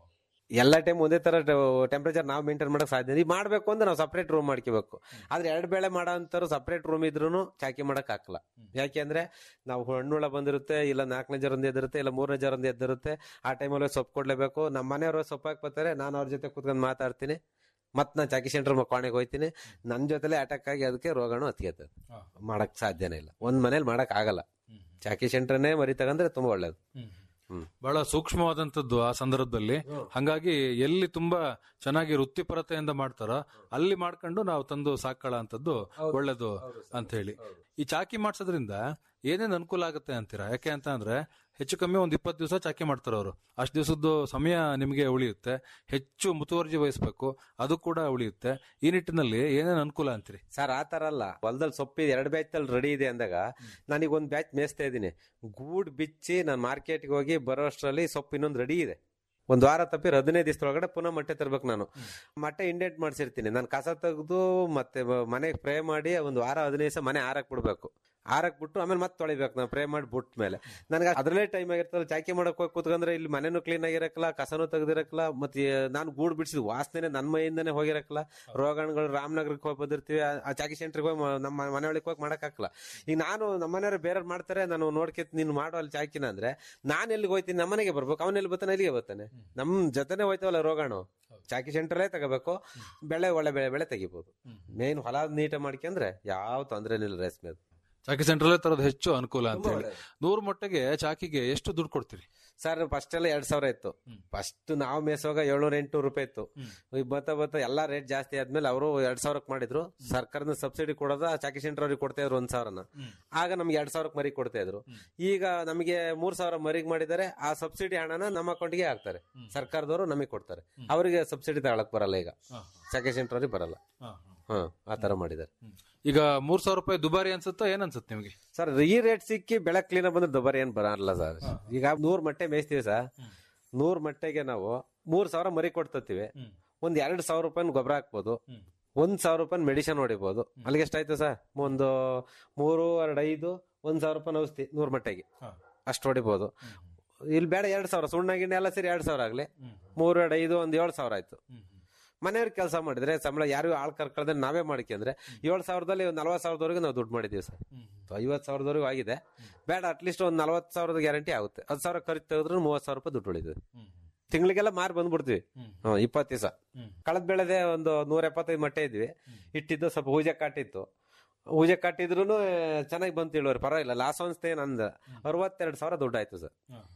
ಎಲ್ಲ ಟೈಮ್ ಒಂದೇ ತರ ಟೆಂಪರೇಚರ್ ನಾವು ಮೇಂಟೈನ್ ಮಾಡಕ್ ಸಾಧ್ಯ ಈಗ ಮಾಡ್ಬೇಕು ಅಂದ್ರೆ ನಾವು ಸಪ್ರೇಟ್ ರೂಮ್ ಮಾಡ್ಕೋಬೇಕು ಆದ್ರೆ ಎರಡು ಬೆಳೆ ಮಾಡೋ ಅಂತಾರು ಸಪ್ರೇಟ್ ರೂಮ್ ಇದ್ರೂ ಚಾಕಿ ಮಾಡಕ್ ಹಾಕಲ್ಲ ಯಾಕೆಂದ್ರೆ ನಾವು ಹಣ್ಣುಳ ಬಂದಿರುತ್ತೆ ಇಲ್ಲ ನಾಲ್ಕನೇ ಜರ ಒಂದು ಎದ್ದಿರುತ್ತೆ ಇಲ್ಲ ಮೂರನೇ ಜರ ಒಂದು ಎದ್ದಿರುತ್ತೆ ಆ ಟೈಮಲ್ಲಿ ಸೊಪ್ಪು ಕೊಡ್ಲೇಬೇಕು ನಮ್ಮ ಮನೆಯವರು ಸೊಪ್ಪು ಹಾಕಿ ಬರ್ತಾರೆ ನಾನು ಅವ್ರ ಜೊತೆ ಕುತ್ಕೊಂಡು ಮಾತಾಡ್ತೀನಿ ಮತ್ ನಾನು ಚಾಕಿ ಸೆಂಟರ್ ಕೋಣೆಗೆ ಹೋಯ್ತೀನಿ ನನ್ನ ಜೊತೆಲೆ ಅಟ್ಯಾಕ್ ಆಗಿ ಅದಕ್ಕೆ ರೋಗಾಣು ಹತ್ಕೇತದೆ ಮಾಡಕ್ ಸಾಧ್ಯನೇ ಇಲ್ಲ ಒಂದ್ ಮನೇಲಿ ಮಾಡಕ್ ಆಗಲ್ಲ ಚಾಕಿ ಸೆಂಟರ್ನೇ ಮರಿ ತಗಂದ್ರೆ ತುಂಬಾ ಒಳ್ಳೇದು ಹ್ಮ್ ಬಹಳ ಸೂಕ್ಷ್ಮವಾದಂತದ್ದು ಆ ಸಂದರ್ಭದಲ್ಲಿ ಹಂಗಾಗಿ ಎಲ್ಲಿ ತುಂಬಾ ಚೆನ್ನಾಗಿ ವೃತ್ತಿಪರತೆಯಿಂದ ಮಾಡ್ತಾರೋ ಅಲ್ಲಿ ಮಾಡ್ಕೊಂಡು ನಾವು ತಂದು ಸಾಕಳ ಅಂತದ್ದು ಒಳ್ಳೇದು ಅಂತ ಹೇಳಿ ಈ ಚಾಕಿ ಮಾಡ್ಸೋದ್ರಿಂದ ಏನೇನ್ ಅನುಕೂಲ ಆಗುತ್ತೆ ಅಂತೀರಾ ಯಾಕೆ ಅಂತ ಅಂದ್ರೆ ಹೆಚ್ಚು ಕಮ್ಮಿ ಒಂದ್ ಇಪ್ಪತ್ತು ದಿವಸ ಚಾಕಿ ಮಾಡ್ತಾರೆ ಅವರು ಅಷ್ಟು ದಿವಸದ್ದು ಸಮಯ ನಿಮಗೆ ಉಳಿಯುತ್ತೆ ಹೆಚ್ಚು ಮುತುವರ್ಜಿ ವಹಿಸ್ಬೇಕು ಅದು ಕೂಡ ಉಳಿಯುತ್ತೆ ಈ ನಿಟ್ಟಿನಲ್ಲಿ ಏನೇನ್ ಅನುಕೂಲ ಅಂತೀರಿ ಸರ್ ಆ ತರ ಅಲ್ಲ ಹೊಲದಲ್ಲಿ ಸೊಪ್ಪು ಎರಡು ಬ್ಯಾಚ್ ಅಲ್ಲಿ ರೆಡಿ ಇದೆ ಅಂದಾಗ ನನಗೆ ಒಂದ್ ಬ್ಯಾಚ್ ಮೇಯಿಸ್ತಾ ಇದ್ದೀನಿ ಗೂಡ್ ಬಿಚ್ಚಿ ನಾನು ಮಾರ್ಕೆಟ್ಗೆ ಹೋಗಿ ಬರೋ ಅಷ್ಟರಲ್ಲಿ ಸೊಪ್ಪು ಇನ್ನೊಂದು ರೆಡಿ ಇದೆ ಒಂದ್ ವಾರ ತಪ್ಪಿರ ಹದಿನೈದು ದಿವಸದೊಳಗಡೆ ಪುನಃ ಮೊಟ್ಟೆ ತರ್ಬೇಕು ನಾನು ಮೊಟ್ಟೆ ಇಂಡೆಂಟ್ ಮಾಡ್ಸಿರ್ತೀನಿ ನಾನು ಕಸ ತೆಗೆದು ಮತ್ತೆ ಮನೆಗೆ ಫ್ರೈ ಮಾಡಿ ಒಂದ್ ವಾರ ಹದಿನೈದು ದಿವಸ ಮನೆ ಆರಕ್ ಬಿಡ್ಬೇಕು ಆರಕ್ ಬಿಟ್ಟು ಆಮೇಲೆ ಮತ್ತೆ ತೊಳಿಬೇಕು ನಾನು ಫ್ರೈ ಮಾಡಿ ಬಿಟ್ಟ ಮೇಲೆ ನನಗೆ ಅದ್ರಲ್ಲೇ ಟೈಮ್ ಆಗಿರ್ತಲ್ಲ ಚಾಕಿ ಮಾಡಕ್ ಹೋಗಿ ಕೂತ್ಕೊಂಡ್ರೆ ಇಲ್ಲಿ ಮನೆನೂ ಕ್ಲೀನ್ ಆಗಿರಕ್ಕಲ್ಲ ಕಸನೂ ತೆಗ್ದಿರಕ್ಕಲ್ಲ ಮತ್ತೆ ನಾನು ಗೂಡ್ ಬಿಡಿಸಿದ ವಾಸನೆ ನನ್ನ ಮೈಯಿಂದನೇ ಹೋಗಿರಕ್ಕಲ್ಲ ರೋಗಾಣುಗಳು ರಾಮನಗರಕ್ಕೆ ಹೋಗಿ ಬಂದಿರ್ತೀವಿ ಆ- ಆ ಚಾಕಿ ಸೆಂಟ್ರಿಗೆ ಹೋಗಿ ಮ- ನಮ್ಮ ಮನೆ ಒಳಗೆ ಹೋಗಿ ಮಾಡಕ್ ಹಾಕಲ್ಲ ಈಗ ನಾನು ನಮ್ಮ ಮನೆಯವ್ರು ಬೇರೆ ಮಾಡ್ತಾರೆ ನಾನು ನೋಡ್ಕೆ ನೀನು ಮಾಡೋ ಅಲ್ಲಿ ಚಾಕಿನ ಅಂದ್ರೆ ನಾನು ಎಲ್ಲಿಗೆ ಹೋಯ್ತೀನಿ ನಮ್ಮ ಮನೆಗೆ ಬರ್ಬೇಕು ಅವನ ಎಲ್ಲಿ ಬರ್ತಾನೆ ಅಲ್ಲಿಗೆ ಬರ್ತಾನೆ ನಮ್ ಜೊತೆನೆ ಹೋಯ್ತವಲ್ಲ ರೋಗಾಣು ಚಾಕಿ ಸೆಂಟ್ರಲ್ಲೇ ತಗೋಬೇಕು ಬೆಳೆ ಒಳ್ಳೆ ಬೆಳೆ ಬೆಳೆ ತೆಗಿಬಹುದು ಮೇನ್ ಹೊಲ ನೀಟ ಮಾಡ್ಕೊಂಡ್ರೆ ಯಾವ ತೊಂದ್ರೆ ಇಲ್ಲ ರೇಷ್ಮೆ ಚಾಕಿ ಸೆಂಟ್ರಲ್ಲೇ ತರೋದು ಹೆಚ್ಚು ಅನುಕೂಲ ಅಂತ ಹೇಳಿ ನೂರು ಮೊಟ್ಟೆಗೆ ಚಾಕಿಗೆ ಎಷ್ಟು ದುಡ್ಡು ಕೊಡ್ತೀರಿ ಸರ್ ಫಸ್ಟ್ ಎಲ್ಲ ಎರಡ್ ಸಾವಿರ ಇತ್ತು ಫಸ್ಟ್ ನಾವು ಮೇಸೋಗ ಏಳ್ನೂರ ಎಂಟುನೂರು ರೂಪಾಯಿ ಇತ್ತು ಈಗ ಬತ್ತ ಬತ್ತ ಎಲ್ಲಾ ರೇಟ್ ಜಾಸ್ತಿ ಆದ್ಮೇಲೆ ಅವರು ಎರಡ್ ಸಾವಿರಕ್ಕೆ ಮಾಡಿದ್ರು ಸರ್ಕಾರದ ಸಬ್ಸಿಡಿ ಕೊಡೋದ ಚಾಕಿ ಸೆಂಟರ್ ಅವ್ರಿಗೆ ಕೊಡ್ತಾ ಇದ್ರು ಒಂದ್ ಸಾವಿರನ ಆಗ ನಮ್ಗೆ ಎರಡ್ ಸಾವಿರಕ್ಕೆ ಮರಿ ಕೊಡ್ತಾ ಇದ್ರು ಈಗ ನಮಗೆ ಮೂರ್ ಸಾವಿರ ಮರಿಗೆ ಮಾಡಿದ್ದಾರೆ ಆ ಸಬ್ಸಿಡಿ ಹಣನ ನಮ್ಮ ಅಕೌಂಟ್ಗೆ ಹಾಕ್ತಾರೆ ಸರ್ಕಾರದವರು ನಮಗೆ ಕೊಡ್ತಾರೆ ಅವರಿಗೆ ಸಬ್ಸಿಡಿ ತಗೊಳಕ್ ಬರಲ್ಲ ಈಗ ಚಾಕಿ ಸೆಂಟರ್ ಅವ್ರಿಗೆ ಬರಲ್ಲ ಹ್ಮ್ ಆ ತರ ಮಾಡಿದ್ದಾರೆ ಈಗ ಮೂರ್ ಸಾವಿರ ರೂಪಾಯಿ ದುಬಾರಿ ಅನ್ಸುತ್ತಾ ಏನ್ ಅನ್ಸುತ್ತೆ ನಿಮಗೆ ಸರ್ ಈ ರೇಟ್ ಸಿಕ್ಕಿ ಬೆಳೆ ಕ್ಲೀನ್ ಬಂದ್ರೆ ದುಬಾರಿ ಏನ್ ಬರಲ್ಲ ಸರ್ ಈಗ ನೂರ್ ಮಟ್ಟೆ ಮೇಯಿಸ್ತೀವಿ ಸರ್ ನೂರ್ ಮಟ್ಟೆಗೆ ನಾವು ಮೂರ್ ಸಾವಿರ ಮರಿ ಕೊಡ್ತೀವಿ ಒಂದ್ ಎರಡ್ ಸಾವಿರ ರೂಪಾಯಿ ಗೊಬ್ಬರ ಹಾಕ್ಬೋದು ಒಂದ್ ಸಾವಿರ ರೂಪಾಯಿ ಮೆಡಿಸಿನ್ ಹೊಡಿಬಹುದು ಅಲ್ಲಿಗೆ ಎಷ್ಟಾಯ್ತು ಸರ್ ಒಂದು ಮೂರು ಎರಡು ಐದು ಒಂದ್ ಸಾವಿರ ರೂಪಾಯಿ ಔಷಧಿ ನೂರ್ ಮಟ್ಟೆಗೆ ಅಷ್ಟು ಹೊಡಿಬಹುದು ಇಲ್ಲಿ ಬೇಡ ಎರಡ್ ಸಾವಿರ ಸುಣ್ಣ ಗಿಣ್ಣ ಎಲ್ಲ ಸೇರಿ ಎರಡ್ ಸಾವಿರ ಆಗ್ಲಿ ಮೂರು ಎರಡು ಐದು ಒಂದ್ ಏಳು ಸಾವಿರ ಆಯ್ತು ಮನೆಯವ್ರ ಕೆಲಸ ಮಾಡಿದ್ರೆ ಸಂಬಳ ಯಾರು ಆಳ್ ಕರ್ಕೊಳ್ದೆ ನಾವೇ ಮಾಡ್ಕೊಂಡ್ರೆ ಏಳು ಸಾವಿರದಲ್ಲಿ ಒಂದು ನಲ್ವತ್ತು ಸಾವಿರದವರೆಗೆ ನಾವು ದುಡ್ಡು ಮಾಡಿದೀವಿ ಸರ್ ಐವತ್ತು ಸಾವಿರದವರೆಗೂ ಆಗಿದೆ ಬೇಡ ಅಟ್ಲೀಸ್ಟ್ ಒಂದು ನಲ್ವತ್ತು ಸಾವಿರದ ಗ್ಯಾರಂಟಿ ಆಗುತ್ತೆ ಹತ್ತು ಸಾವಿರ ಖರ್ಚು ತೆಗೆದ್ರೆ ಮೂವತ್ತು ಸಾವಿರ ರೂಪಾಯಿ ದುಡ್ಡು ಉಳಿತದೆ ತಿಂಗಳಿಗೆಲ್ಲ ಮಾರಿ ಬಂದ್ಬಿಡ್ತೀವಿ ಹ್ಮ್ ಇಪ್ಪತ್ತು ದಿವಸ ಕಳೆದ ಬೆಳೆದೆ ಒಂದು ನೂರ ಎಪ್ಪತ್ತೈದು ಮಟ್ಟೆ ಇದ್ವಿ ಇಟ್ಟಿದ್ದು ಸ್ವಲ್ಪ ಹೂಜೆ ಕಾಟಿತ್ತು ಹೂಜೆ ಕಾಟಿದ್ರು ಚೆನ್ನಾಗಿ ಬಂತು ಇಳುವರಿ ಪರವಾಗಿಲ್ಲ ಲಾಸ್ ಅನ್ಸ್ತೇ ನಂದ ಅರವತ್ತೆರಡು ಸಾವಿರ ದುಡ್ಡು ಆಯ್ತು ಸರ್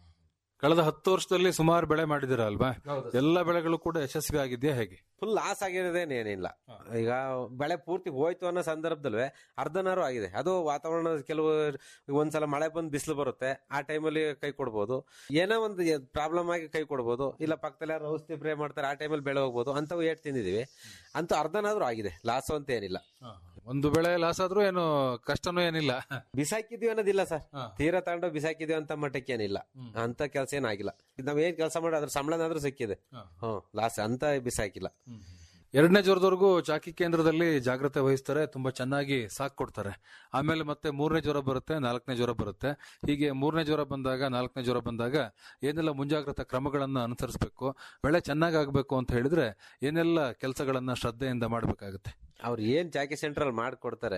ಕಳೆದ ಹತ್ತು ವರ್ಷದಲ್ಲಿ ಸುಮಾರು ಬೆಳೆ ಮಾಡಿದಿರ ಅಲ್ವಾ ಎಲ್ಲ ಬೆಳೆಗಳು ಕೂಡ ಯಶಸ್ವಿ ಆಗಿದೆಯಾ ಹೇಗೆ ಫುಲ್ ಲಾಸ್ ಆಗಿರೋದೇನೇನಿಲ್ಲ ಈಗ ಬೆಳೆ ಪೂರ್ತಿ ಹೋಯ್ತು ಅನ್ನೋ ಸಂದರ್ಭದಲ್ವೇ ಅರ್ಧನಾರು ಆಗಿದೆ ಅದು ವಾತಾವರಣ ಕೆಲವು ಒಂದ್ಸಲ ಮಳೆ ಬಂದು ಬಿಸಿಲು ಬರುತ್ತೆ ಆ ಟೈಮಲ್ಲಿ ಕೈ ಕೊಡ್ಬೋದು ಏನೋ ಒಂದು ಪ್ರಾಬ್ಲಮ್ ಆಗಿ ಕೈ ಕೊಡ್ಬೋದು ಇಲ್ಲ ಪಕ್ಕದಲ್ಲಿ ಯಾರು ಔಷಧಿ ಸ್ಪ್ರೇ ಮಾಡ್ತಾರೆ ಆ ಟೈಮಲ್ಲಿ ಬೆಳೆ ಹೋಗ್ಬೋದು ಅಂತವು ಏಟ್ ತಿಂದಿದೀವಿ ಅಂತೂ ಅರ್ಧನಾದ್ರೂ ಆಗಿದೆ ಲಾಸ್ ಅಂತ ಏನಿಲ್ಲ ಒಂದು ಬೆಳೆ ಲಾಸ್ ಆದ್ರೂ ಏನು ಕಷ್ಟನೂ ಏನಿಲ್ಲ ಬಿಸಾಕಿದೀವಿ ಅನ್ನೋದಿಲ್ಲ ಸರ್ ತೀರಾ ತಗೊಂಡು ಬಿಸಾಕಿದೀವಿ ಅಂತ ಮಟ್ಟಕ್ಕೆ ಏನಿಲ್ಲ ಅಂತ ಕೆಲಸ ಏನಾಗಿಲ್ಲ ನಾವ್ ಏನ್ ಕೆಲಸ ಮಾಡಿ ಅದ್ರ ಸಂಬಳನಾದ್ರೂ ಸಿಕ್ಕಿದೆ ಹ್ಮ್ ಲಾಸ್ ಅಂತ ಬಿಸಾಕಿಲ್ಲ ಎರಡನೇ ಜ್ವರದವರೆಗೂ ಚಾಕಿ ಕೇಂದ್ರದಲ್ಲಿ ಜಾಗ್ರತೆ ವಹಿಸ್ತಾರೆ ತುಂಬಾ ಚೆನ್ನಾಗಿ ಸಾಕ್ ಕೊಡ್ತಾರೆ ಆಮೇಲೆ ಮತ್ತೆ ಮೂರನೇ ಜ್ವರ ಬರುತ್ತೆ ನಾಲ್ಕನೇ ಜ್ವರ ಬರುತ್ತೆ ಹೀಗೆ ಮೂರನೇ ಜ್ವರ ಬಂದಾಗ ನಾಲ್ಕನೇ ಜ್ವರ ಬಂದಾಗ ಏನೆಲ್ಲ ಮುಂಜಾಗ್ರತಾ ಕ್ರಮಗಳನ್ನ ಅನುಸರಿಸಬೇಕು ಬೆಳೆ ಚೆನ್ನಾಗಿ ಆಗ್ಬೇಕು ಅಂತ ಹೇಳಿದ್ರೆ ಏನೆಲ್ಲ ಕೆಲಸಗಳನ್ನ ಶ್ರದ್ಧೆಯಿಂದ ಮಾಡಬೇಕಾಗುತ್ತೆ ಅವ್ರು ಏನ್ ಚಾಕಿ ಸೆಂಟರ್ ಅಲ್ಲಿ ಮಾಡ್ಕೊಡ್ತಾರೆ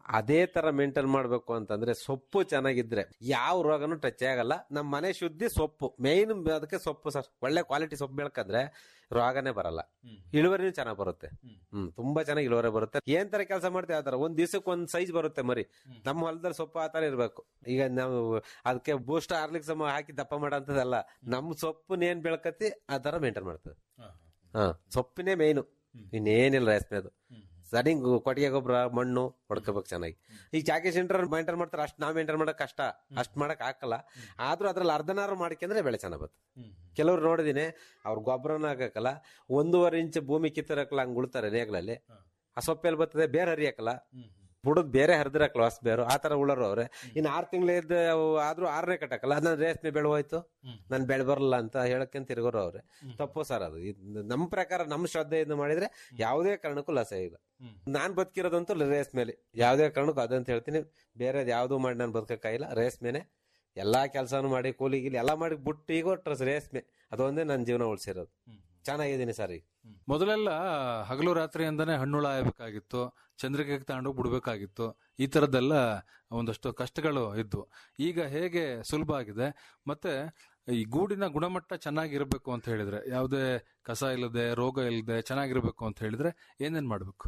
ಅದೇ ತರ ಮೇಂಟೈನ್ ಮಾಡ್ಬೇಕು ಅಂತಂದ್ರೆ ಸೊಪ್ಪು ಚೆನ್ನಾಗಿದ್ರೆ ಯಾವ ರೋಗನು ಟಚ್ ಆಗಲ್ಲ ನಮ್ಮ ಮನೆ ಶುದ್ಧಿ ಸೊಪ್ಪು ಮೇನ್ ಅದಕ್ಕೆ ಸೊಪ್ಪು ಸರ್ ಒಳ್ಳೆ ಕ್ವಾಲಿಟಿ ಸೊಪ್ಪು ಬೆಳ್ಕಂದ್ರೆ ರೋಗನೇ ಬರಲ್ಲ ಇಳುವರಿನೂ ಚೆನ್ನಾಗಿ ಬರುತ್ತೆ ಹ್ಮ್ ತುಂಬಾ ಚೆನ್ನಾಗಿ ಇಳುವರಿ ಬರುತ್ತೆ ಏನ್ ತರ ಕೆಲಸ ಮಾಡ್ತೀವಿ ಆ ತರ ಒಂದ್ ದಿವಸಕ್ಕೆ ಒಂದ್ ಸೈಜ್ ಬರುತ್ತೆ ಮರಿ ನಮ್ಮ ಹೊಲದಲ್ಲಿ ಸೊಪ್ಪು ಆ ತರ ಇರ್ಬೇಕು ಈಗ ನಾವು ಅದಕ್ಕೆ ಬೂಸ್ಟ್ ಆರ್ಲಿಕ್ಸ್ ಹಾಕಿ ದಪ್ಪ ಮಾಡೋಂಥದ್ದಲ್ಲ ನಮ್ಮ ಸೊಪ್ಪು ಏನ್ ಬೆಳ್ಕತಿ ಆ ತರ ಮೇಂಟೈನ್ ಮಾಡ್ತದೆ ಹಾ ಸೊಪ್ಪಿನೇ ಮೇಯ್ನು ಇನ್ನೇನಿಲ್ಲ ರೇಷ್ಮೆ ಅದು ಸರಿ ಕೊಟ್ಟಿಗೆ ಗೊಬ್ಬರ ಮಣ್ಣು ಹೊಡ್ಕೋಬೇಕು ಚೆನ್ನಾಗಿ ಈಗ ಚಾಕಿ ಸೆಂಟರ್ ಮೇಂಟೈನ್ ಮಾಡ್ತಾರೆ ಅಷ್ಟು ನಾವು ಮೇಂಟೈನ್ ಮಾಡಕ್ ಕಷ್ಟ ಅಷ್ಟ್ ಮಾಡಕ್ ಹಾಕಲ್ಲ ಆದ್ರೂ ಅದ್ರಲ್ಲಿ ಅರ್ಧನಾರು ಮಾಡ್ಕೊಂಡ್ರೆ ಬೆಳೆ ಚೆನ್ನಾಗ್ ಬರುತ್ತೆ ಕೆಲವ್ರು ನೋಡಿದೀನಿ ಅವ್ರ ಗೊಬ್ಬರನ ಹಾಕಲ್ಲ ಒಂದೂವರೆ ಇಂಚ್ ಭೂಮಿ ಕಿತ್ತರಕ್ಕಲ್ಲ ಹಂಗ್ ಉಳ್ತಾರೆ ನೇಗ್ಲಲ್ಲಿ ಆ ಸೊಪ್ಪೆಲ್ಲಿ ಬರ್ತದೆ ಬೇರೆ ಹರಿಯಕ್ಕಲ್ಲ ಬುಡದ್ ಬೇರೆ ಹರಿದಿರಕ್ಕಲ್ಲ ಹೊಸ ಬೇರು ಆ ತರ ಉಳ್ಳರು ಅವ್ರೆ ಇನ್ ಆರ್ ತಿಂಗಳಿದ್ದ ಆದ್ರೂ ಆರನೇ ಕಟ್ಟಕ್ಕಲ್ಲ ಅದ್ ನನ್ ರೇಷ್ಮೆ ಬೆಳೆವೋಯ್ತು ನನ್ ಬೆಳೆ ಬರಲ್ಲ ಅಂತ ಹೇಳಕ್ಕೆ ತಿರುಗೋರು ಅವ್ರೆ ತಪ್ಪು ಸರ್ ಅದು ಇದ್ ನಮ್ ಪ್ರಕಾರ ನಮ್ ಶ್ರದ್ಧೆಯಿಂದ ಮಾಡಿದ್ರೆ ಯಾವುದೇ ಕಾರಣಕ್ಕೂ ಲಸ ಇಲ್ಲ ನಾನ್ ಬದುಕಿರೋದಂತೂ ರೇಸ್ ಮೇಲೆ ಯಾವುದೇ ಕಾರಣಕ್ಕೂ ಅದಂತ ಹೇಳ್ತೀನಿ ಬೇರೆ ಯಾವ್ದು ಮಾಡಿ ನಾನು ಬದುಕಕ್ಕಾಗಿಲ್ಲ ರೇಸ್ಮೆನೆ ಎಲ್ಲಾ ಕೆಲಸನೂ ಮಾಡಿ ಕೂಲಿ ಗೀಲಿ ಎಲ್ಲಾ ಮಾಡಿ ಬಿಟ್ಟು ಈಗ ಒಟ್ಟು ರೇಸ್ಮೆ ಅದೊಂದೇ ನನ್ನ ಜೀವನ ಉಳಿಸಿರೋದು ಚೆನ್ನಾಗಿದ್ದೀನಿ ಸರ್ ಈಗ ಮೊದಲೆಲ್ಲ ಹಗಲು ರಾತ್ರಿ ಅಂತಾನೆ ಹಣ್ಣುಳ ಆಯ್ಬೇಕಾಗಿತ್ತು ಚಂದ್ರಿಕೆ ತಗೊಂಡು ಬಿಡ್ಬೇಕಾಗಿತ್ತು ಈ ತರದ್ದೆಲ್ಲ ಒಂದಷ್ಟು ಕಷ್ಟಗಳು ಇದ್ವು ಈಗ ಹೇಗೆ ಸುಲಭ ಆಗಿದೆ ಮತ್ತೆ ಈ ಗೂಡಿನ ಗುಣಮಟ್ಟ ಚೆನ್ನಾಗಿರ್ಬೇಕು ಅಂತ ಹೇಳಿದ್ರೆ ಯಾವುದೇ ಕಸ ಇಲ್ಲದೆ ರೋಗ ಇಲ್ಲದೆ ಚೆನ್ನಾಗಿರ್ಬೇಕು ಅಂತ ಹೇಳಿದ್ರೆ ಏನೇನ್ ಮಾಡ್ಬೇಕು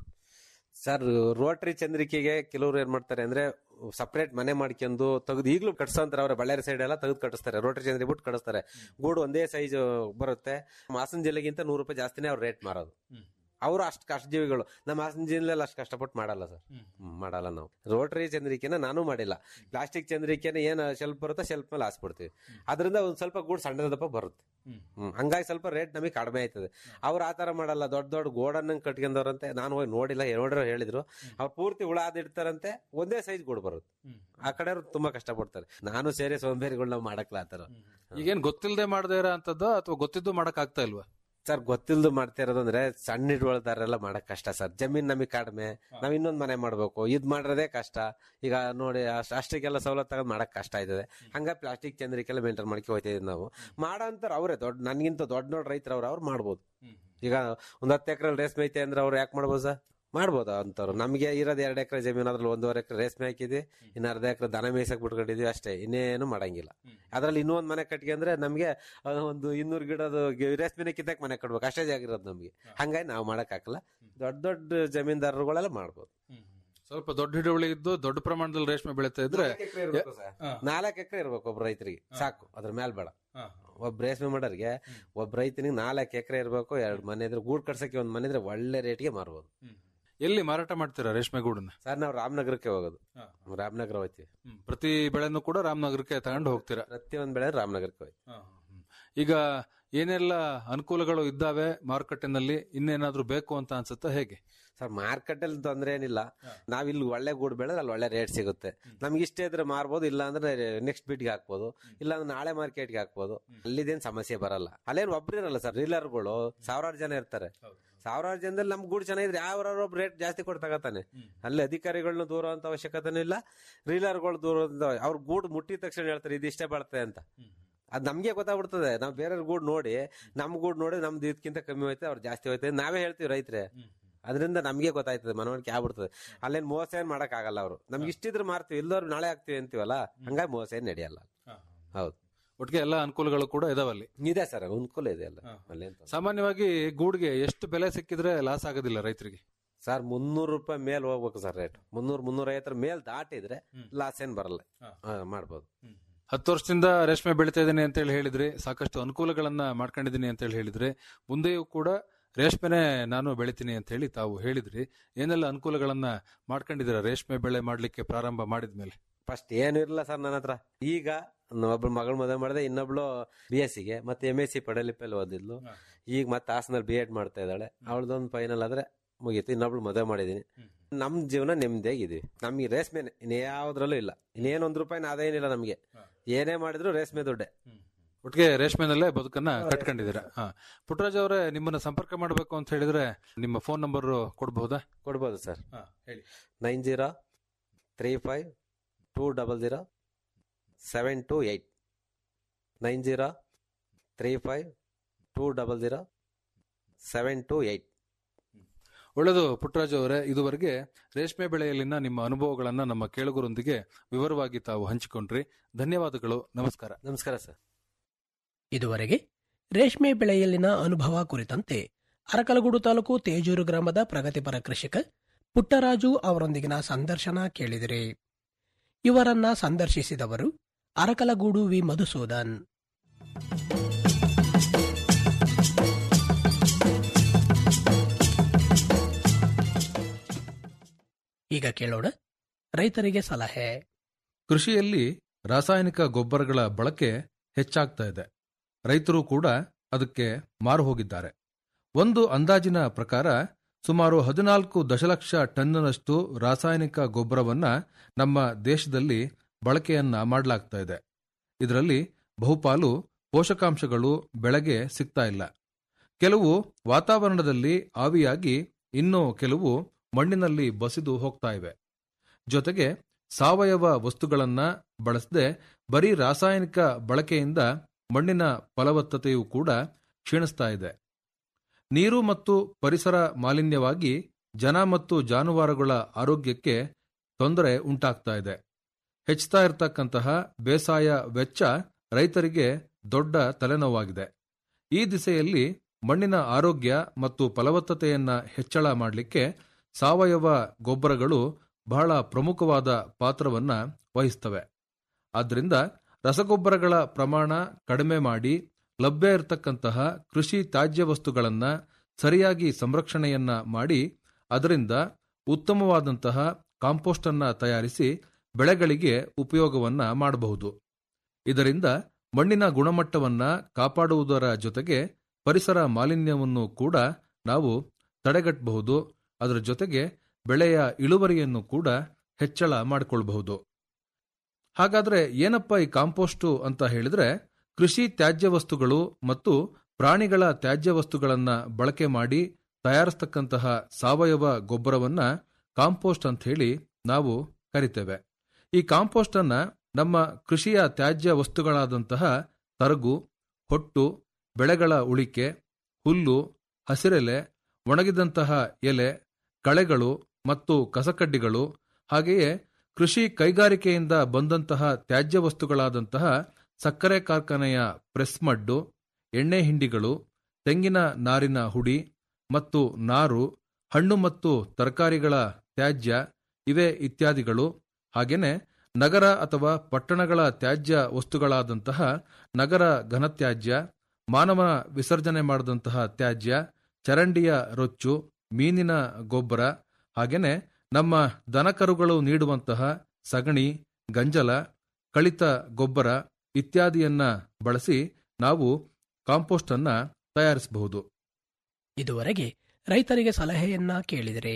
ಸರ್ ರೋಟರಿ ಚಂದ್ರಿಕೆಗೆ ಕೆಲವರು ಏನ್ ಮಾಡ್ತಾರೆ ಅಂದ್ರೆ ಸಪರೇಟ್ ಮನೆ ಮಾಡ್ಕೊಂಡು ತೆಗೆದು ಈಗಲೂ ಕಟ್ಸಂತಾರೆ ಅವ್ರ ಬಳ್ಳಾರಿ ಸೈಡ್ ಎಲ್ಲ ತೆಗೆದು ಕಟ್ಟಿಸ್ತಾರೆ ರೋಟರಿ ಚಂದ್ರಿ ಬಿಟ್ಟು ಕಟ್ಟಿಸ್ತಾರೆ ಗೂಡು ಒಂದೇ ಸೈಜ್ ಬರುತ್ತೆ ಹಾಸನ ಜಿಲ್ಲೆಗಿಂತ ನೂರು ರೂಪಾಯಿ ಜಾಸ್ತಿನೇ ಅವ್ರು ರೇಟ್ ಮಾರೋದು ಅವರು ಅಷ್ಟು ಕಷ್ಟಜೀವಿಗಳು ನಮ್ಮ ಹಾಸನ ಜಿಲ್ಲೆಯಲ್ಲಿ ಅಷ್ಟು ಕಷ್ಟಪಟ್ಟು ಮಾಡಲ್ಲ ಸರ್ ಹ್ಮ್, ಮಾಡಲ್ಲ ನಾವು ರೋಟರಿ ಚಂದ್ರಿಕೆನ ನಾನು ಮಾಡಿಲ್ಲ ಪ್ಲಾಸ್ಟಿಕ್ ಚಂದ್ರಿಕೆನ ಏನ್ ಶೆಲ್ಫ್ ಬರುತ್ತೋ ಶೆಲ್ಫ್ ಮೇಲೆ ಹಾಸ್ಬಿಡ್ತೀವಿ ಅದರಿಂದ ಒಂದ್ ಸ್ವಲ್ಪ ಗೂಡು ಸಣ್ಣದಪ್ಪ ಬರುತ್ತೆ ಹ್ಮ್ ಹಂಗಾಗಿ ಸ್ವಲ್ಪ ರೇಟ್ ನಮಗೆ ಕಡಿಮೆ ಆಯ್ತದೆ ಅವ್ರು ಆ ತರ ಮಾಡಲ್ಲ ದೊಡ್ಡ ದೊಡ್ಡ ಗೋಡನ್ನ ಕಟ್ಕೊಂಡವ್ರಂತೆ ನಾನು ಹೋಗಿ ನೋಡಿಲ್ಲ ನೋಡ್ರೆ ಹೇಳಿದ್ರು ಅವ್ರು ಪೂರ್ತಿ ಹುಳ ಅದಿಡ್ತಾರಂತೆ ಒಂದೇ ಸೈಜ್ ಗೂಡು ಬರುತ್ತೆ ಆ ಕಡೆ ತುಂಬಾ ಕಷ್ಟಪಡ್ತಾರೆ ನಾನು ಸೇರಿ ಸೋಂಬೇರಿಗಳು ನಾವು ಮಾಡಕ್ಲ ಆತರ ಈಗೇನ್ ಗೊತ್ತಿಲ್ಲದೆ ಮಾಡದೇ ಇರೋ ಅಂತದ್ದು ಅಥವಾ ಗೊತ್ತಿದ್ದು ಮಾಡಕ್ ಆಗ್ತಾ ಇಲ್ವಾ ಸರ್ ಗೊತ್ತಿಲ್ದು ಮಾಡ್ತಾ ಇರೋದು ಅಂದ್ರೆ ಸಣ್ಣ ಹಿಡುವಳ್ದಾರೆಲ್ಲ ಮಾಡಕ್ ಕಷ್ಟ ಸರ್ ಜಮೀನ್ ನಮಗೆ ಕಡಿಮೆ ನಾವ್ ಇನ್ನೊಂದ್ ಮನೆ ಮಾಡ್ಬೇಕು ಇದ್ ಮಾಡ್ರದೇ ಕಷ್ಟ ಈಗ ನೋಡಿ ಅಷ್ಟ್- ಅಷ್ಟಕ್ಕೆಲ್ಲ ಸವಲತ್ತು ತಗೊಂಡ್ ಮಾಡಕ್ ಕಷ್ಟ ಆಯ್ತದೆ ಹಂಗ ಪ್ಲಾಸ್ಟಿಕ್ ಚಂದ್ರಿಕೆಲ್ಲ ಮೇಂಟೈನ್ ಮಾಡ್ಕೊ ಹೋಗ್ತಿದ್ವಿ ನಾವು ಮಾಡೋಂತಾರ ಅವರೇ ದೊಡ್ಡ ನನ್ಗಿಂತ ದೊಡ್ಡ ದೊಡ್ಡ ರೈತರು ಅವ್ರು ಅವ್ರು ಮಾಡ್ಬೋದು ಈಗ ಒಂದ್ ಹತ್ತು ಎಕರೆ ರೇಷ್ಮೆ ಐತೆ ಅಂದ್ರೆ ಅವ್ರು ಯಾಕೆ ಮಾಡ್ಬೋದು ಸರ್ ಮಾಡ್ಬೋದು ಅಂತವ್ರು ನಮಗೆ ಇರೋದು ಎರಡು ಎಕರೆ ಜಮೀನು ಅದ್ರಲ್ಲಿ ಒಂದೂವರೆ ಎಕರೆ ರೇಷ್ಮೆ ಹಾಕಿದ್ವಿ ಇನ್ನು ಅರ್ಧ ಎಕರೆ ದನ ಮೇಯ್ಸಕ್ ಬಿಟ್ಕೊಂಡಿದ್ವಿ ಅಷ್ಟೇ ಇನ್ನೇನು ಮಾಡಂಗಿಲ್ಲ ಅದ್ರಲ್ಲಿ ಇನ್ನೂ ಒಂದ್ ಮನೆ ಕಟ್ಕೊಂಡ್ರೆ ನಮ್ಗೆ ಅದು ಒಂದು ಇನ್ನೂರು ಗಿಡದ ಗಿ- ರೇಷ್ಮೆನೆ ಕಿತ್ತಕ್ ಮನೆ ಕಟ್ಬೇಕು ಅಷ್ಟೇ ಜಾಗ ಇರೋದು ನಮ್ಗೆ ಹಂಗಾಗಿ ನಾವು ಮಾಡಕ್ ಹಾಕಲ್ಲ ದೊಡ್ಡ ದೊಡ್ಡ ಜಮೀನ್ದಾರರುಗಳೆಲ್ಲ ಮಾಡ್ಬೋದು ಸ್ವಲ್ಪ ದೊಡ್ಡ ಹಿಡುವಳಿ ಇದ್ದು ದೊಡ್ಡ ಪ್ರಮಾಣದಲ್ಲಿ ರೇಷ್ಮೆ ಬೆಳೀತಾ ಇದ್ರೆ ನಾಲ್ಕು ಎಕರೆ ಇರ್ಬೇಕು ಒಬ್ಬ ರೈತರಿಗೆ ಸಾಕು ಅದ್ರ ಮೇಲೆ ಬೇಡ ಒಬ್ಬ ರೇಷ್ಮೆ ಮಾಡೋರಿಗೆ ಒಬ್ಬ ರೈತನಿಗೆ ನಾಲ್ಕು ಎಕರೆ ಇರ್ಬೇಕು ಎರಡು ಮನೆ ಇದ್ರೆ ಗೂಡ್ ಕಟ್ಸಕ್ಕೆ ಒಂದ್ ಮನೆ ಇದ್ರೆ ಒಳ್ಳೆ ರೇಟ್ಗೆ ಮಾರ್ಬೋದು ಎಲ್ಲಿ ಮಾರಾಟ ಮಾಡ್ತೀರಾ ರೇಷ್ಮೆ ಗೂಡನ್ನ ಸರ್ ನಾವು ರಾಮನಗರಕ್ಕೆ ಹೋಗೋದು ರಾಮನಗರ ಹೋಗ್ತೀವಿ ಪ್ರತಿ ಬೆಳೆನೂ ಕೂಡ ರಾಮನಗರಕ್ಕೆ ತಗೊಂಡು ಹೋಗ್ತೀರಾ ಪ್ರತಿಯೊಂದ್ ಬೆಳೆ ರಾಮನಗರಕ್ಕೆ ಹೋಯ್ತು ಈಗ ಏನೆಲ್ಲ ಅನುಕೂಲಗಳು ಇದ್ದಾವೆ ಮಾರುಕಟ್ಟೆನಲ್ಲಿ ಇನ್ನೇನಾದ್ರೂ ಬೇಕು ಅಂತ ಅನ್ಸುತ್ತಾ ಹೇಗೆ ಸರ್ ಮಾರ್ಕೆಟ್ ಅಲ್ಲಿ ತೊಂದ್ರೆ ಏನಿಲ್ಲ ನಾವ್ ಇಲ್ಲಿ ಒಳ್ಳೆ ಗೂಡ್ ಬೆಳೆದ್ರೆ ಅಲ್ಲಿ ಒಳ್ಳೆ ರೇಟ್ ಸಿಗುತ್ತೆ ನಮ್ಗೆ ಇಷ್ಟ ಇದ್ರೆ ಮಾರ್ಬೋದು ಇಲ್ಲ ಅಂದ್ರೆ ನೆಕ್ಸ್ಟ್ ಬಿಟ್ಗೆ ಹಾಕ್ಬೋದು ಇಲ್ಲ ಅಂದ್ರೆ ನಾಳೆ ಮಾರ್ಕೆಟ್ಗೆ ಹಾಕ್ಬೋದು ಅಲ್ಲಿದೇನ್ ಸಮಸ್ಯೆ ಬರಲ್ಲ ಅಲ್ಲೇನ್ ಒಬ್ರು ಇರಲ್ಲ ಸರ್ ರೀಲರ್ಗಳು ಸಾವಿರಾರು ಜನ ಇರ್ತಾರೆ ಸಾವಿರಾರು ಜನದಲ್ಲಿ ನಮ್ ಗೂಡ್ ಚೆನ್ನಾಗಿದ್ರೆ ಯಾವ ಒಬ್ಬ ರೇಟ್ ಜಾಸ್ತಿ ಕೊಟ್ಟು ತಗತಾನೆ ಅಲ್ಲಿ ಅಧಿಕಾರಿಗಳನ್ನ ದೂರ ಅಂತ ಅವಶ್ಯಕತೆನೂ ಇಲ್ಲ ರೀಲರ್ಗಳು ದೂರ ಅಂತ ಅವ್ರ ಗೂಡ್ ಮುಟ್ಟಿದ ತಕ್ಷಣ ಹೇಳ್ತಾರೆ ಇದು ಇಷ್ಟೇ ಬರ್ತದೆ ಅಂತ ಅದ್ ನಮ್ಗೆ ಗೊತ್ತಾಗ್ಬಿಡ್ತದೆ ನಾವ್ ಬೇರೆ ಗೂಡ್ ನೋಡಿ ನಮ್ ಗೂಡ್ ನೋಡಿ ನಮ್ದು ಇದಕ್ಕಿಂತ ಕಮ್ಮಿ ಹೋಯ್ತೆ ಅವ್ರು ಜಾಸ್ತಿ ಹೋಯ್ತೆ ನಾವೇ ಹೇಳ್ತೀವಿ ರೈತರೇ ಅದರಿಂದ ನಮ್ಗೆ ಗೊತ್ತಾಯ್ತದೆ ಮನವರಿಕೆ ಆಗ್ಬಿಡ್ತದೆ ಅಲ್ಲೇನ್ ಮೋಸ ಏನ್ ಮಾಡಕ್ ಆಗಲ್ಲ ಅವರು ನಮ್ಗೆ ಇಷ್ಟಿದ್ರೆ ಮಾರ್ತೀವಿ ಇಲ್ಲದವ್ರು ನಾಳೆ ಆಗ್ತೀವಿ ಅಂತೀವಲ್ಲ ಹಂಗಾಗಿ ಮೋಸ ಏನ್ ನಡೆಯಲ್ಲ ಹೌದು ಒಟ್ಟಿಗೆ ಎಲ್ಲ ಅನುಕೂಲಗಳು ಕೂಡ ಇದಾವಲ್ಲಿ ಇದೆ ಸರ್ ಅನುಕೂಲ ಇದೆ ಅಲ್ಲ ಅಲ್ಲೇನ್ ತೊಂದ್ರೆ ಇಲ್ಲ. ಸಾಮಾನ್ಯವಾಗಿ ಗೂಡ್ಗೆ ಎಷ್ಟು ಬೆಲೆ ಸಿಕ್ಕಿದ್ರೆ ಲಾಸ್ ಆಗೋದಿಲ್ಲ ರೈತರಿಗೆ ಸರ್ ಮುನ್ನೂರು ರೂಪಾಯಿ ಮೇಲ್ ಹೋಗ್ಬೇಕು ಸರ್ ರೇಟ್ ಮುನ್ನೂರ್ ಮುನ್ನೂರ ಐವತ್ತರ ಮೇಲ್ ದಾಟಿದ್ರೆ ಲಾಸ್ ಏನ್ ಬರಲ್ಲ ಹಾ, ಮಾಡ್ಬೋದು ಹತ್ತು ವರ್ಷದಿಂದ ರೇಷ್ಮೆ ಬೆಳಿತಾ ಇದ್ದೀನಿ ಅಂತ ಹೇಳಿ ಹೇಳಿದ್ರಿ ಸಾಕಷ್ಟು ಅನುಕೂಲಗಳನ್ನ ಮಾಡ್ಕೊಂಡಿದ್ದೀನಿ ಅಂತ ಹೇಳಿ ಹೇಳಿದ್ರಿ ಮುಂದೆಯೂ ಕೂಡ ರೇಷ್ಮೆನೆ ನಾನು ಬೆಳಿತೀನಿ ಅಂತ ಹೇಳಿ ತಾವು ಹೇಳಿದ್ರಿ ಏನೆಲ್ಲ ಅನುಕೂಲಗಳನ್ನ ಮಾಡ್ಕೊಂಡಿದ್ದೀರಾ ರೇಷ್ಮೆ ಬೆಳೆ ಮಾಡ್ಲಿಕ್ಕೆ ಪ್ರಾರಂಭ ಮಾಡಿದ್ಮೇಲೆ ಫಸ್ಟ್ ಏನು ಇರಲ್ಲ ಸರ್ ನನ್ನ ಹತ್ರ ಈಗ ಒಬ್ಳು ಮಗಳು ಮದುವೆ ಮಾಡಿದೆ ಇನ್ನೊಬ್ಳು ಬಿ ಎಸ್ ಸಿಗೆ ಮತ್ತೆ ಎಂ ಎಸ್ ಸಿ ಪಡೆಲಿಪ್ಪಲ್ಲಿ ಓದಿದ್ಲು ಈಗ ಮತ್ತೆ ಹಾಸನಲ್ಲಿ ಬಿ ಎಡ್ ಮಾಡ್ತಾ ಇದ್ದಾಳೆ ಅವಳದೊಂದು ಫೈನಲ್ ಆದ್ರೆ ಮುಗೀತು ಇನ್ನೊಬ್ಳು ಮದುವೆ ಮಾಡಿದೀನಿ ನಮ್ ಜೀವನ ನೆಮ್ಮದಿಯಾಗಿದೀವಿ ನಮ್ಗೆ ರೇಷ್ಮೆ ಇನ್ಯಾವುದ್ರಲ್ಲೂ ಇಲ್ಲ ಇನ್ನೇನ್ ಒಂದ್ ರೂಪಾಯಿ ಅದೇನಿಲ್ಲ ನಮ್ಗೆ ಏನೇ ಮಾಡಿದ್ರು ರೇಷ್ಮೆ ದುಡ್ಡೆ ಒಟ್ಟಿಗೆ ರೇಷ್ಮೆನಲ್ಲೇ ಬದುಕನ್ನ ಕಟ್ಕೊಂಡಿದ್ದೀರಾ ಹಾ ಪುಟ್ಟರಾಜ್ ಅವರೇ ನಿಮ್ಮನ್ನ ಸಂಪರ್ಕ ಮಾಡಬೇಕು ಅಂತ ಹೇಳಿದ್ರೆ ನಿಮ್ಮ ಫೋನ್ ನಂಬರ್ ಕೊಡಬಹುದಾ ಕೊಡ್ಬೋದು ಸರ್ ಹೇಳಿ nine zero three five two double zero seven two eight nine zero three five two double zero seven two eight ಒಳ್ಳೆಯದು ಪುಟ್ಟರಾಜು ಅವರೇ ಇದುವರೆಗೆ ರೇಷ್ಮೆ ಬೆಳೆಯಲ್ಲಿನ ನಿಮ್ಮ ಅನುಭವಗಳನ್ನ ನಮ್ಮ ಕೇಳುಗರೊಂದಿಗೆ ವಿವರವಾಗಿ ತಾವು ಹಂಚಿಕೊಂಡ್ರಿ ಧನ್ಯವಾದಗಳು ನಮಸ್ಕಾರ ನಮಸ್ಕಾರ ಸರ್ ಇದುವರೆಗೆ ರೇಷ್ಮೆ ಬೆಳೆಯಲ್ಲಿನ ಅನುಭವ ಕುರಿತಂತೆ ಅರಕಲಗೂಡು ತಾಲೂಕು ತೇಜೂರು ಗ್ರಾಮದ ಪ್ರಗತಿಪರ ಕೃಷಿಕ ಪುಟ್ಟರಾಜು ಅವರೊಂದಿಗಿನ ಸಂದರ್ಶನ ಕೇಳಿದಿರಿ ಇವರನ್ನ ಸಂದರ್ಶಿಸಿದವರು ಅರಕಲಗೂಡು ವಿ ಮಧುಸೂದನ್ ಈಗ ಕೇಳೋಣ ರೈತರಿಗೆ ಸಲಹೆ ಕೃಷಿಯಲ್ಲಿ ರಾಸಾಯನಿಕ ಗೊಬ್ಬರಗಳ ಬಳಕೆ ಹೆಚ್ಚಾಗ್ತಾ ಇದೆ ರೈತರು ಕೂಡ ಅದಕ್ಕೆ ಮಾರು ಹೋಗಿದ್ದಾರೆ ಒಂದು ಅಂದಾಜಿನ ಪ್ರಕಾರ ಸುಮಾರು ಹದಿನಾಲ್ಕು ದಶಲಕ್ಷ ಟನ್ನನಷ್ಟು ರಾಸಾಯನಿಕ ಗೊಬ್ಬರವನ್ನ ನಮ್ಮ ದೇಶದಲ್ಲಿ ಬಳಕೆಯನ್ನ ಮಾಡಲಾಗ್ತಾ ಇದೆ ಇದರಲ್ಲಿ ಬಹುಪಾಲು ಪೋಷಕಾಂಶಗಳು ಬೆಳೆಗೆ ಸಿಗ್ತಾ ಇಲ್ಲ ಕೆಲವು ವಾತಾವರಣದಲ್ಲಿ ಆವಿಯಾಗಿ ಇನ್ನು ಕೆಲವು ಮಣ್ಣಿನಲ್ಲಿ ಬಸಿದು ಹೋಗ್ತಾ ಇವೆ ಜೊತೆಗೆ ಸಾವಯವ ವಸ್ತುಗಳನ್ನ ಬಳಸದೆ ಬರೀ ರಾಸಾಯನಿಕ ಬಳಕೆಯಿಂದ ಮಣ್ಣಿನ ಫಲವತ್ತತೆಯೂ ಕೂಡ ಕ್ಷೀಣಿಸ್ತಾ ಇದೆ ನೀರು ಮತ್ತು ಪರಿಸರ ಮಾಲಿನ್ಯವಾಗಿ ಜನ ಮತ್ತು ಜಾನುವಾರುಗಳ ಆರೋಗ್ಯಕ್ಕೆ ತೊಂದರೆ ಉಂಟಾಗ್ತಾ ಇದೆ ಹೆಚ್ಚುತ್ತಾ ಇರತಕ್ಕಂತಹ ಬೇಸಾಯ ವೆಚ್ಚ ರೈತರಿಗೆ ದೊಡ್ಡ ತಲೆನೋವಾಗಿದೆ ಈ ದಿಸೆಯಲ್ಲಿ ಮಣ್ಣಿನ ಆರೋಗ್ಯ ಮತ್ತು ಫಲವತ್ತತೆಯನ್ನ ಹೆಚ್ಚಳ ಮಾಡಲಿಕ್ಕೆ ಸಾವಯವ ಗೊಬ್ಬರಗಳು ಬಹಳ ಪ್ರಮುಖವಾದ ಪಾತ್ರವನ್ನ ವಹಿಸ್ತವೆ ಆದ್ದರಿಂದ ರಸಗೊಬ್ಬರಗಳ ಪ್ರಮಾಣ ಕಡಿಮೆ ಮಾಡಿ ಲಭ್ಯ ಇರತಕ್ಕಂತಹ ಕೃಷಿ ತ್ಯಾಜ್ಯ ವಸ್ತುಗಳನ್ನ ಸರಿಯಾಗಿ ಸಂರಕ್ಷಣೆಯನ್ನ ಮಾಡಿ ಅದರಿಂದ ಉತ್ತಮವಾದಂತಹ ಕಾಂಪೋಸ್ಟ್ ಅನ್ನ ತಯಾರಿಸಿ ಬೆಳೆಗಳಿಗೆ ಉಪಯೋಗವನ್ನ ಮಾಡಬಹುದು ಇದರಿಂದ ಮಣ್ಣಿನ ಗುಣಮಟ್ಟವನ್ನ ಕಾಪಾಡುವುದರ ಜೊತೆಗೆ ಪರಿಸರ ಮಾಲಿನ್ಯವನ್ನು ಕೂಡ ನಾವು ತಡೆಗಟ್ಟಬಹುದು ಅದರ ಜೊತೆಗೆ ಬೆಳೆಯ ಇಳುವರಿಯನ್ನು ಕೂಡ ಹೆಚ್ಚಳ ಮಾಡಿಕೊಳ್ಳಬಹುದು ಹಾಗಾದ್ರೆ ಏನಪ್ಪ ಈ ಕಾಂಪೋಸ್ಟು ಅಂತ ಹೇಳಿದ್ರೆ ಕೃಷಿ ತ್ಯಾಜ್ಯ ವಸ್ತುಗಳು ಮತ್ತು ಪ್ರಾಣಿಗಳ ತ್ಯಾಜ್ಯ ವಸ್ತುಗಳನ್ನ ಬಳಕೆ ಮಾಡಿ ತಯಾರಿಸ್ತಕ್ಕಂತಹ ಸಾವಯವ ಗೊಬ್ಬರವನ್ನ ಕಾಂಪೋಸ್ಟ್ ಅಂತ ಹೇಳಿ ನಾವು ಕರಿತೇವೆ ಈ ಕಾಂಪೋಸ್ಟ್ ಅನ್ನ ನಮ್ಮ ಕೃಷಿಯ ತ್ಯಾಜ್ಯ ವಸ್ತುಗಳಾದಂತಹ ತರಗು ಹೊಟ್ಟು ಬೆಳೆಗಳ ಉಳಿಕೆ ಹುಲ್ಲು ಹಸಿರೆಲೆ ಒಣಗಿದಂತಹ ಎಲೆ ಕಳೆಗಳು ಮತ್ತು ಕಸಕಡ್ಡಿಗಳು ಹಾಗೆಯೇ ಕೃಷಿ ಕೈಗಾರಿಕೆಯಿಂದ ಬಂದಂತಹ ತ್ಯಾಜ್ಯ ವಸ್ತುಗಳಾದಂತಹ ಸಕ್ಕರೆ ಕಾರ್ಖಾನೆಯ ಪ್ರೆಸ್ ಮಡ್ಡು ಎಣ್ಣೆ ಹಿಂಡಿಗಳು ತೆಂಗಿನ ನಾರಿನ ಹುಡಿ ಮತ್ತು ನಾರು ಹಣ್ಣು ಮತ್ತು ತರಕಾರಿಗಳ ತ್ಯಾಜ್ಯ ಇವೆ ಇತ್ಯಾದಿಗಳು ಹಾಗೇನೆ ನಗರ ಅಥವಾ ಪಟ್ಟಣಗಳ ತ್ಯಾಜ್ಯ ವಸ್ತುಗಳಾದಂತಹ ನಗರ ಘನತ್ಯಾಜ್ಯ ಮಾನವ ವಿಸರ್ಜನೆ ಮಾಡಿದಂತಹ ತ್ಯಾಜ್ಯ ಚರಂಡಿಯ ರೊಚ್ಚು ಮೀನಿನ ಗೊಬ್ಬರ ಹಾಗೇನೆ ನಮ್ಮ ದನಕರುಗಳು ನೀಡುವಂತಹ ಸಗಣಿ ಗಂಜಲ ಕಳಿತ ಗೊಬ್ಬರ ಇತ್ಯಾದಿಯನ್ನ ಬಳಸಿ ನಾವು ಕಾಂಪೋಸ್ಟ್ ಅನ್ನ ತಯಾರಿಸಬಹುದು ಇದುವರೆಗೆ ರೈತರಿಗೆ ಸಲಹೆಯನ್ನ ಕೇಳಿದಿರಿ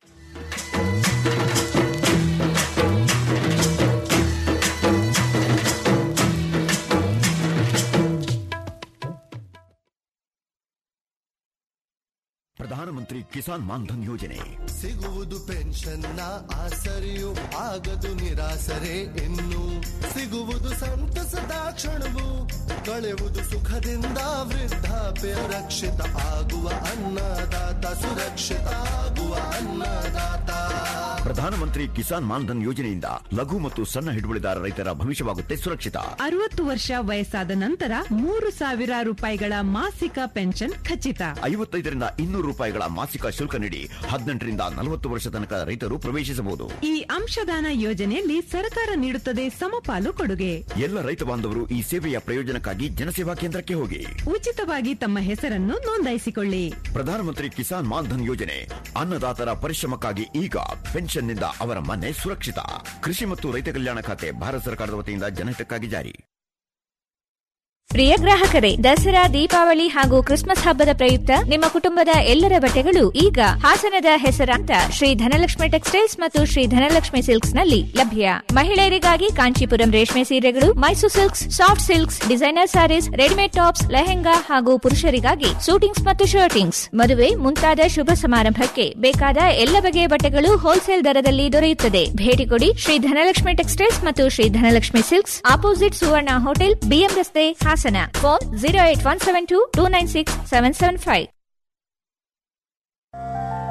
ಪ್ರಧಾನಮಂತ್ರಿ ಕಿಸಾನ್ ಮಾನ್ಧನ್ ಯೋಜನೆ ಸಿಗುವುದು ಪೆನ್ಷನ್ನ ಆಸರೆಯು ಆಗದು ನಿರಾಸರೆ ಇನ್ನು ಸಿಗುವುದು ಸಂತಸದ ಕ್ಷಣವು ಕಳೆಯುವುದು ಸುಖದಿಂದ ವೃದ್ಧಾಪ್ಯ ರಕ್ಷಿತ ಆಗುವ ಅನ್ನದಾತ ಸುರಕ್ಷಿತ ಆಗುವ ಅನ್ನದಾತ ಪ್ರಧಾನಮಂತ್ರಿ ಕಿಸಾನ್ ಮಾನ್ಧನ್ ಯೋಜನೆಯಿಂದ ಲಘು ಮತ್ತು ಸಣ್ಣ ಹಿಡುವಳಿದಾರ ರೈತರ ಭವಿಷ್ಯವಾಗುತ್ತೆ ಸುರಕ್ಷಿತ ಅರವತ್ತು ವರ್ಷ ವಯಸ್ಸಾದ ನಂತರ ಮೂರು ಸಾವಿರ ರೂಪಾಯಿಗಳ ಮಾಸಿಕ ಪೆನ್ಷನ್ ಖಚಿತ ಐವತ್ತೈದರಿಂದ ಇನ್ನೂರು ರೂಪಾಯಿಗಳ ಮಾಸಿಕ ಶುಲ್ಕ ನೀಡಿ ಹದಿನೆಂಟರಿಂದ ನಲವತ್ತು ವರ್ಷ ತನಕ ರೈತರು ಪ್ರವೇಶಿಸಬಹುದು ಈ ಅಂಶದಾನ ಯೋಜನೆಯಲ್ಲಿ ಸರ್ಕಾರ ನೀಡುತ್ತದೆ ಸಮಪಾಲು ಕೊಡುಗೆ ಎಲ್ಲ ರೈತ ಬಾಂಧವರು ಈ ಸೇವೆಯ ಪ್ರಯೋಜನಕ್ಕಾಗಿ ಜನಸೇವಾ ಕೇಂದ್ರಕ್ಕೆ ಹೋಗಿ ಉಚಿತವಾಗಿ ತಮ್ಮ ಹೆಸರನ್ನು ನೋಂದಾಯಿಸಿಕೊಳ್ಳಿ ಪ್ರಧಾನಮಂತ್ರಿ ಕಿಸಾನ್ ಮಾನ್ಧನ್ ಯೋಜನೆ ಅನ್ನದಾತರ ಪರಿಶ್ರಮಕ್ಕಾಗಿ ಈಗ ಪೆನ್ಷನ್ನಿಂದ ಅವರ ಮನೆ ಸುರಕ್ಷಿತ ಕೃಷಿ ಮತ್ತು ರೈತ ಕಲ್ಯಾಣ ಖಾತೆ ಭಾರತ ಸರ್ಕಾರದ ವತಿಯಿಂದ ಜನಹಿತಕ್ಕಾಗಿ ಜಾರಿ ಪ್ರಿಯ ಗ್ರಾಹಕರೇ ದಸರಾ ದೀಪಾವಳಿ ಹಾಗೂ ಕ್ರಿಸ್ಮಸ್ ಹಬ್ಬದ ಪ್ರಯುಕ್ತ ನಿಮ್ಮ ಕುಟುಂಬದ ಎಲ್ಲರ ಬಟ್ಟೆಗಳು ಈಗ ಹಾಸನದ ಹೆಸರಾಂತ ಶ್ರೀ ಧನಲಕ್ಷ್ಮಿ ಟೆಕ್ಸ್ಟೈಲ್ಸ್ ಮತ್ತು ಶ್ರೀ ಧನಲಕ್ಷ್ಮಿ ಸಿಲ್ಕ್ಸ್ ನಲ್ಲಿ ಲಭ್ಯ ಮಹಿಳೆಯರಿಗಾಗಿ ಕಾಂಚೀಪುರಂ ರೇಷ್ಮೆ ಸೀರೆಗಳು Mysuru silks soft silks designer sarees readymade tops lehenga ಹಾಗೂ ಪುರುಷರಿಗಾಗಿ ಸೂಟಿಂಗ್ಸ್ ಮತ್ತು ಶರ್ಟಿಂಗ್ಸ್ ಮದುವೆ ಮುಂತಾದ ಶುಭ ಸಮಾರಂಭಕ್ಕೆ ಬೇಕಾದ ಎಲ್ಲ ಬಗೆಯ ಬಟ್ಟೆಗಳು ಹೋಲ್ಸೇಲ್ ದರದಲ್ಲಿ ದೊರೆಯುತ್ತದೆ ಭೇಟಿ ಕೊಡಿ ಶ್ರೀ ಧನಲಕ್ಷ್ಮಿ ಟೆಕ್ಸ್ಟೈಲ್ಸ್ ಮತ್ತು Shri Dhanalakshmi silks opposite Suvarna hotel BM ರಸ್ತೆ Hassan phone zero eight one seven two two nine six seven seven five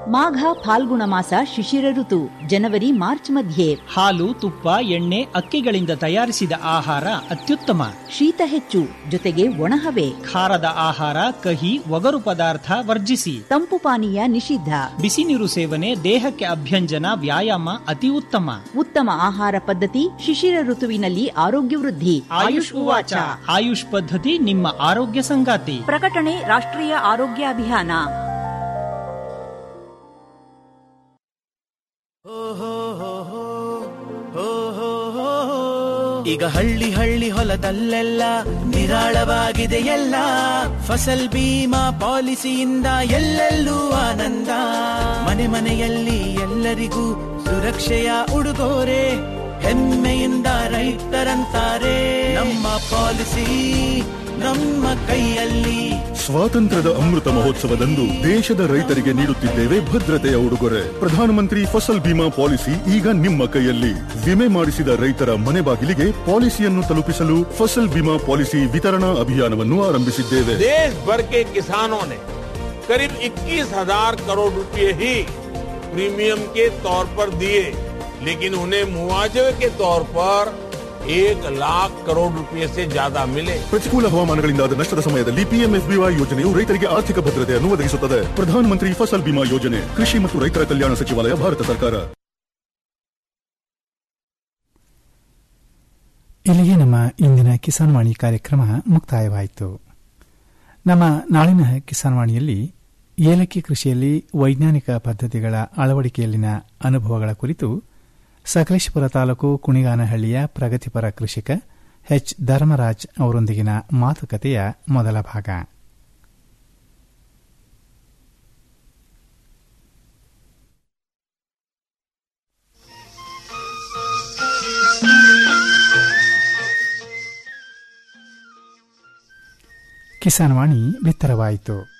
ಮಾಘ ಫಾಲ್ಗುಣ ಮಾಸ ಶಿಶಿರ ಋತು ಜನವರಿ ಮಾರ್ಚ್ ಮಧ್ಯೆ ಹಾಲು ತುಪ್ಪ ಎಣ್ಣೆ ಅಕ್ಕಿಗಳಿಂದ ತಯಾರಿಸಿದ ಆಹಾರ ಅತ್ಯುತ್ತಮ ಶೀತ ಹೆಚ್ಚು ಜೊತೆಗೆ ಒಣಹವೆ ಖಾರದ ಆಹಾರ ಕಹಿ ಒಗರು ಪದಾರ್ಥ ವರ್ಜಿಸಿ ತಂಪು ಪಾನೀಯ ನಿಷಿದ್ಧ ಬಿಸಿ ನೀರು ಸೇವನೆ ದೇಹಕ್ಕೆ ಅಭ್ಯಂಜನ ವ್ಯಾಯಾಮ ಅತಿ ಉತ್ತಮ ಉತ್ತಮ ಆಹಾರ ಪದ್ಧತಿ ಶಿಶಿರ ಋತುವಿನಲ್ಲಿ ಆರೋಗ್ಯ ವೃದ್ಧಿ ಆಯುಷ್ ಉವಾಚ ಆಯುಷ್ ಪದ್ಧತಿ ನಿಮ್ಮ ಆರೋಗ್ಯ ಸಂಗಾತಿ ಪ್ರಕಟಣೆ ರಾಷ್ಟ್ರೀಯ ಆರೋಗ್ಯ ಅಭಿಯಾನ ಈಗ ಹಳ್ಳಿ ಹಳ್ಳಿ ಹೊಲದಲ್ಲೆಲ್ಲ ನಿರಾಳವಾಗಿದೆ ಎಲ್ಲ ಫಸಲ್ ಬೀಮಾ ಪಾಲಿಸಿಯಿಂದ ಎಲ್ಲೆಲ್ಲೂ ಆನಂದ ಮನೆ ಮನೆಯಲ್ಲಿ ಎಲ್ಲರಿಗೂ ಸುರಕ್ಷೆಯ ಉಡುಗೊರೆ ಹೆಮ್ಮೆಯಿಂದ ರೈತರಂತಾರೆ ನಮ್ಮ ಪಾಲಿಸಿ ನಮ್ಮ ಕೈಯಲ್ಲಿ ಸ್ವಾತಂತ್ರ್ಯದ ಅಮೃತ ಮಹೋತ್ಸವದಂದು ದೇಶದ ರೈತರಿಗೆ ನೀಡುತ್ತಿದ್ದೇವೆ ಭದ್ರತೆಯ ಉಡುಗೊರೆ ಪ್ರಧಾನಮಂತ್ರಿ ಫಸಲ್ ಬಿಮಾ ಪಾಲಿಸಿ ಈಗ ನಿಮ್ಮ ಕೈಯಲ್ಲಿ ವಿಮೆ ಮಾಡಿಸಿದ ರೈತರ ಮನೆ ಬಾಗಿಲಿಗೆ ಪಾಲಿಸಿಯನ್ನು ತಲುಪಿಸಲು ಫಸಲ್ ಬಿಮಾ ಪಾಲಿಸಿ ವಿತರಣಾ ಅಭಿಯಾನವನ್ನು ಆರಂಭಿಸಿದ್ದೇವೆ देश भर के किसानों ने करीब 21,000 करोड़ रुपए ही प्रीमियम के तौर पर दिए लेकिन उन्हें मुआवजे के तौर पर एक लाख करोड़ रुपए से ज्यादा मिले ಪ್ರತಿಕೂಲ ಹವಾಮಾನಗಳಿಂದಾದ ನಷ್ಟದ ಸಮಯದಲ್ಲಿ ಪಿಎಂಎಫ್ಬಿವೈ ಯೋಜನೆಯು ರೈತರಿಗೆ ಆರ್ಥಿಕ ಭದ್ರತೆಯನ್ನು ಒದಗಿಸುತ್ತದೆ ಪ್ರಧಾನಮಂತ್ರಿ ಫಸಲ್ ಬಿಮಾ ಯೋಜನೆ ಕೃಷಿ ಮತ್ತು ರೈತರ ಕಲ್ಯಾಣ ಸಚಿವಾಲಯ ಭಾರತ ಸರ್ಕಾರ ಇಲ್ಲಿಗೆ ನಮ್ಮ ಇಂದಿನ ಕಿಸಾನ್ ವಾಣಿ ಕಾರ್ಯಕ್ರಮ ಮುಕ್ತಾಯವಾಯಿತು ನಮ್ಮ ನಾಳಿನ ಕಿಸಾನ್ ವಾಣಿಯಲ್ಲಿ ಏಲಕ್ಕಿ ಕೃಷಿಯಲ್ಲಿ ವೈಜ್ಞಾನಿಕ ಪದ್ಧತಿಗಳ ಅಳವಡಿಕೆಯಲ್ಲಿನ ಅನುಭವಗಳ ಕುರಿತು ಸಕಲೇಶಪುರ ತಾಲೂಕು ಕುಣಿಗಾನಹಳ್ಳಿಯ ಪ್ರಗತಿಪರ ಕೃಷಿಕ ಎಚ್ ಧರ್ಮರಾಜ್ ಅವರೊಂದಿಗಿನ ಮಾತುಕತೆಯ ಮೊದಲ ಭಾಗ ಕಿಸಾನ್ ವಾಣಿ ಬಿತ್ತರವಾಯಿತು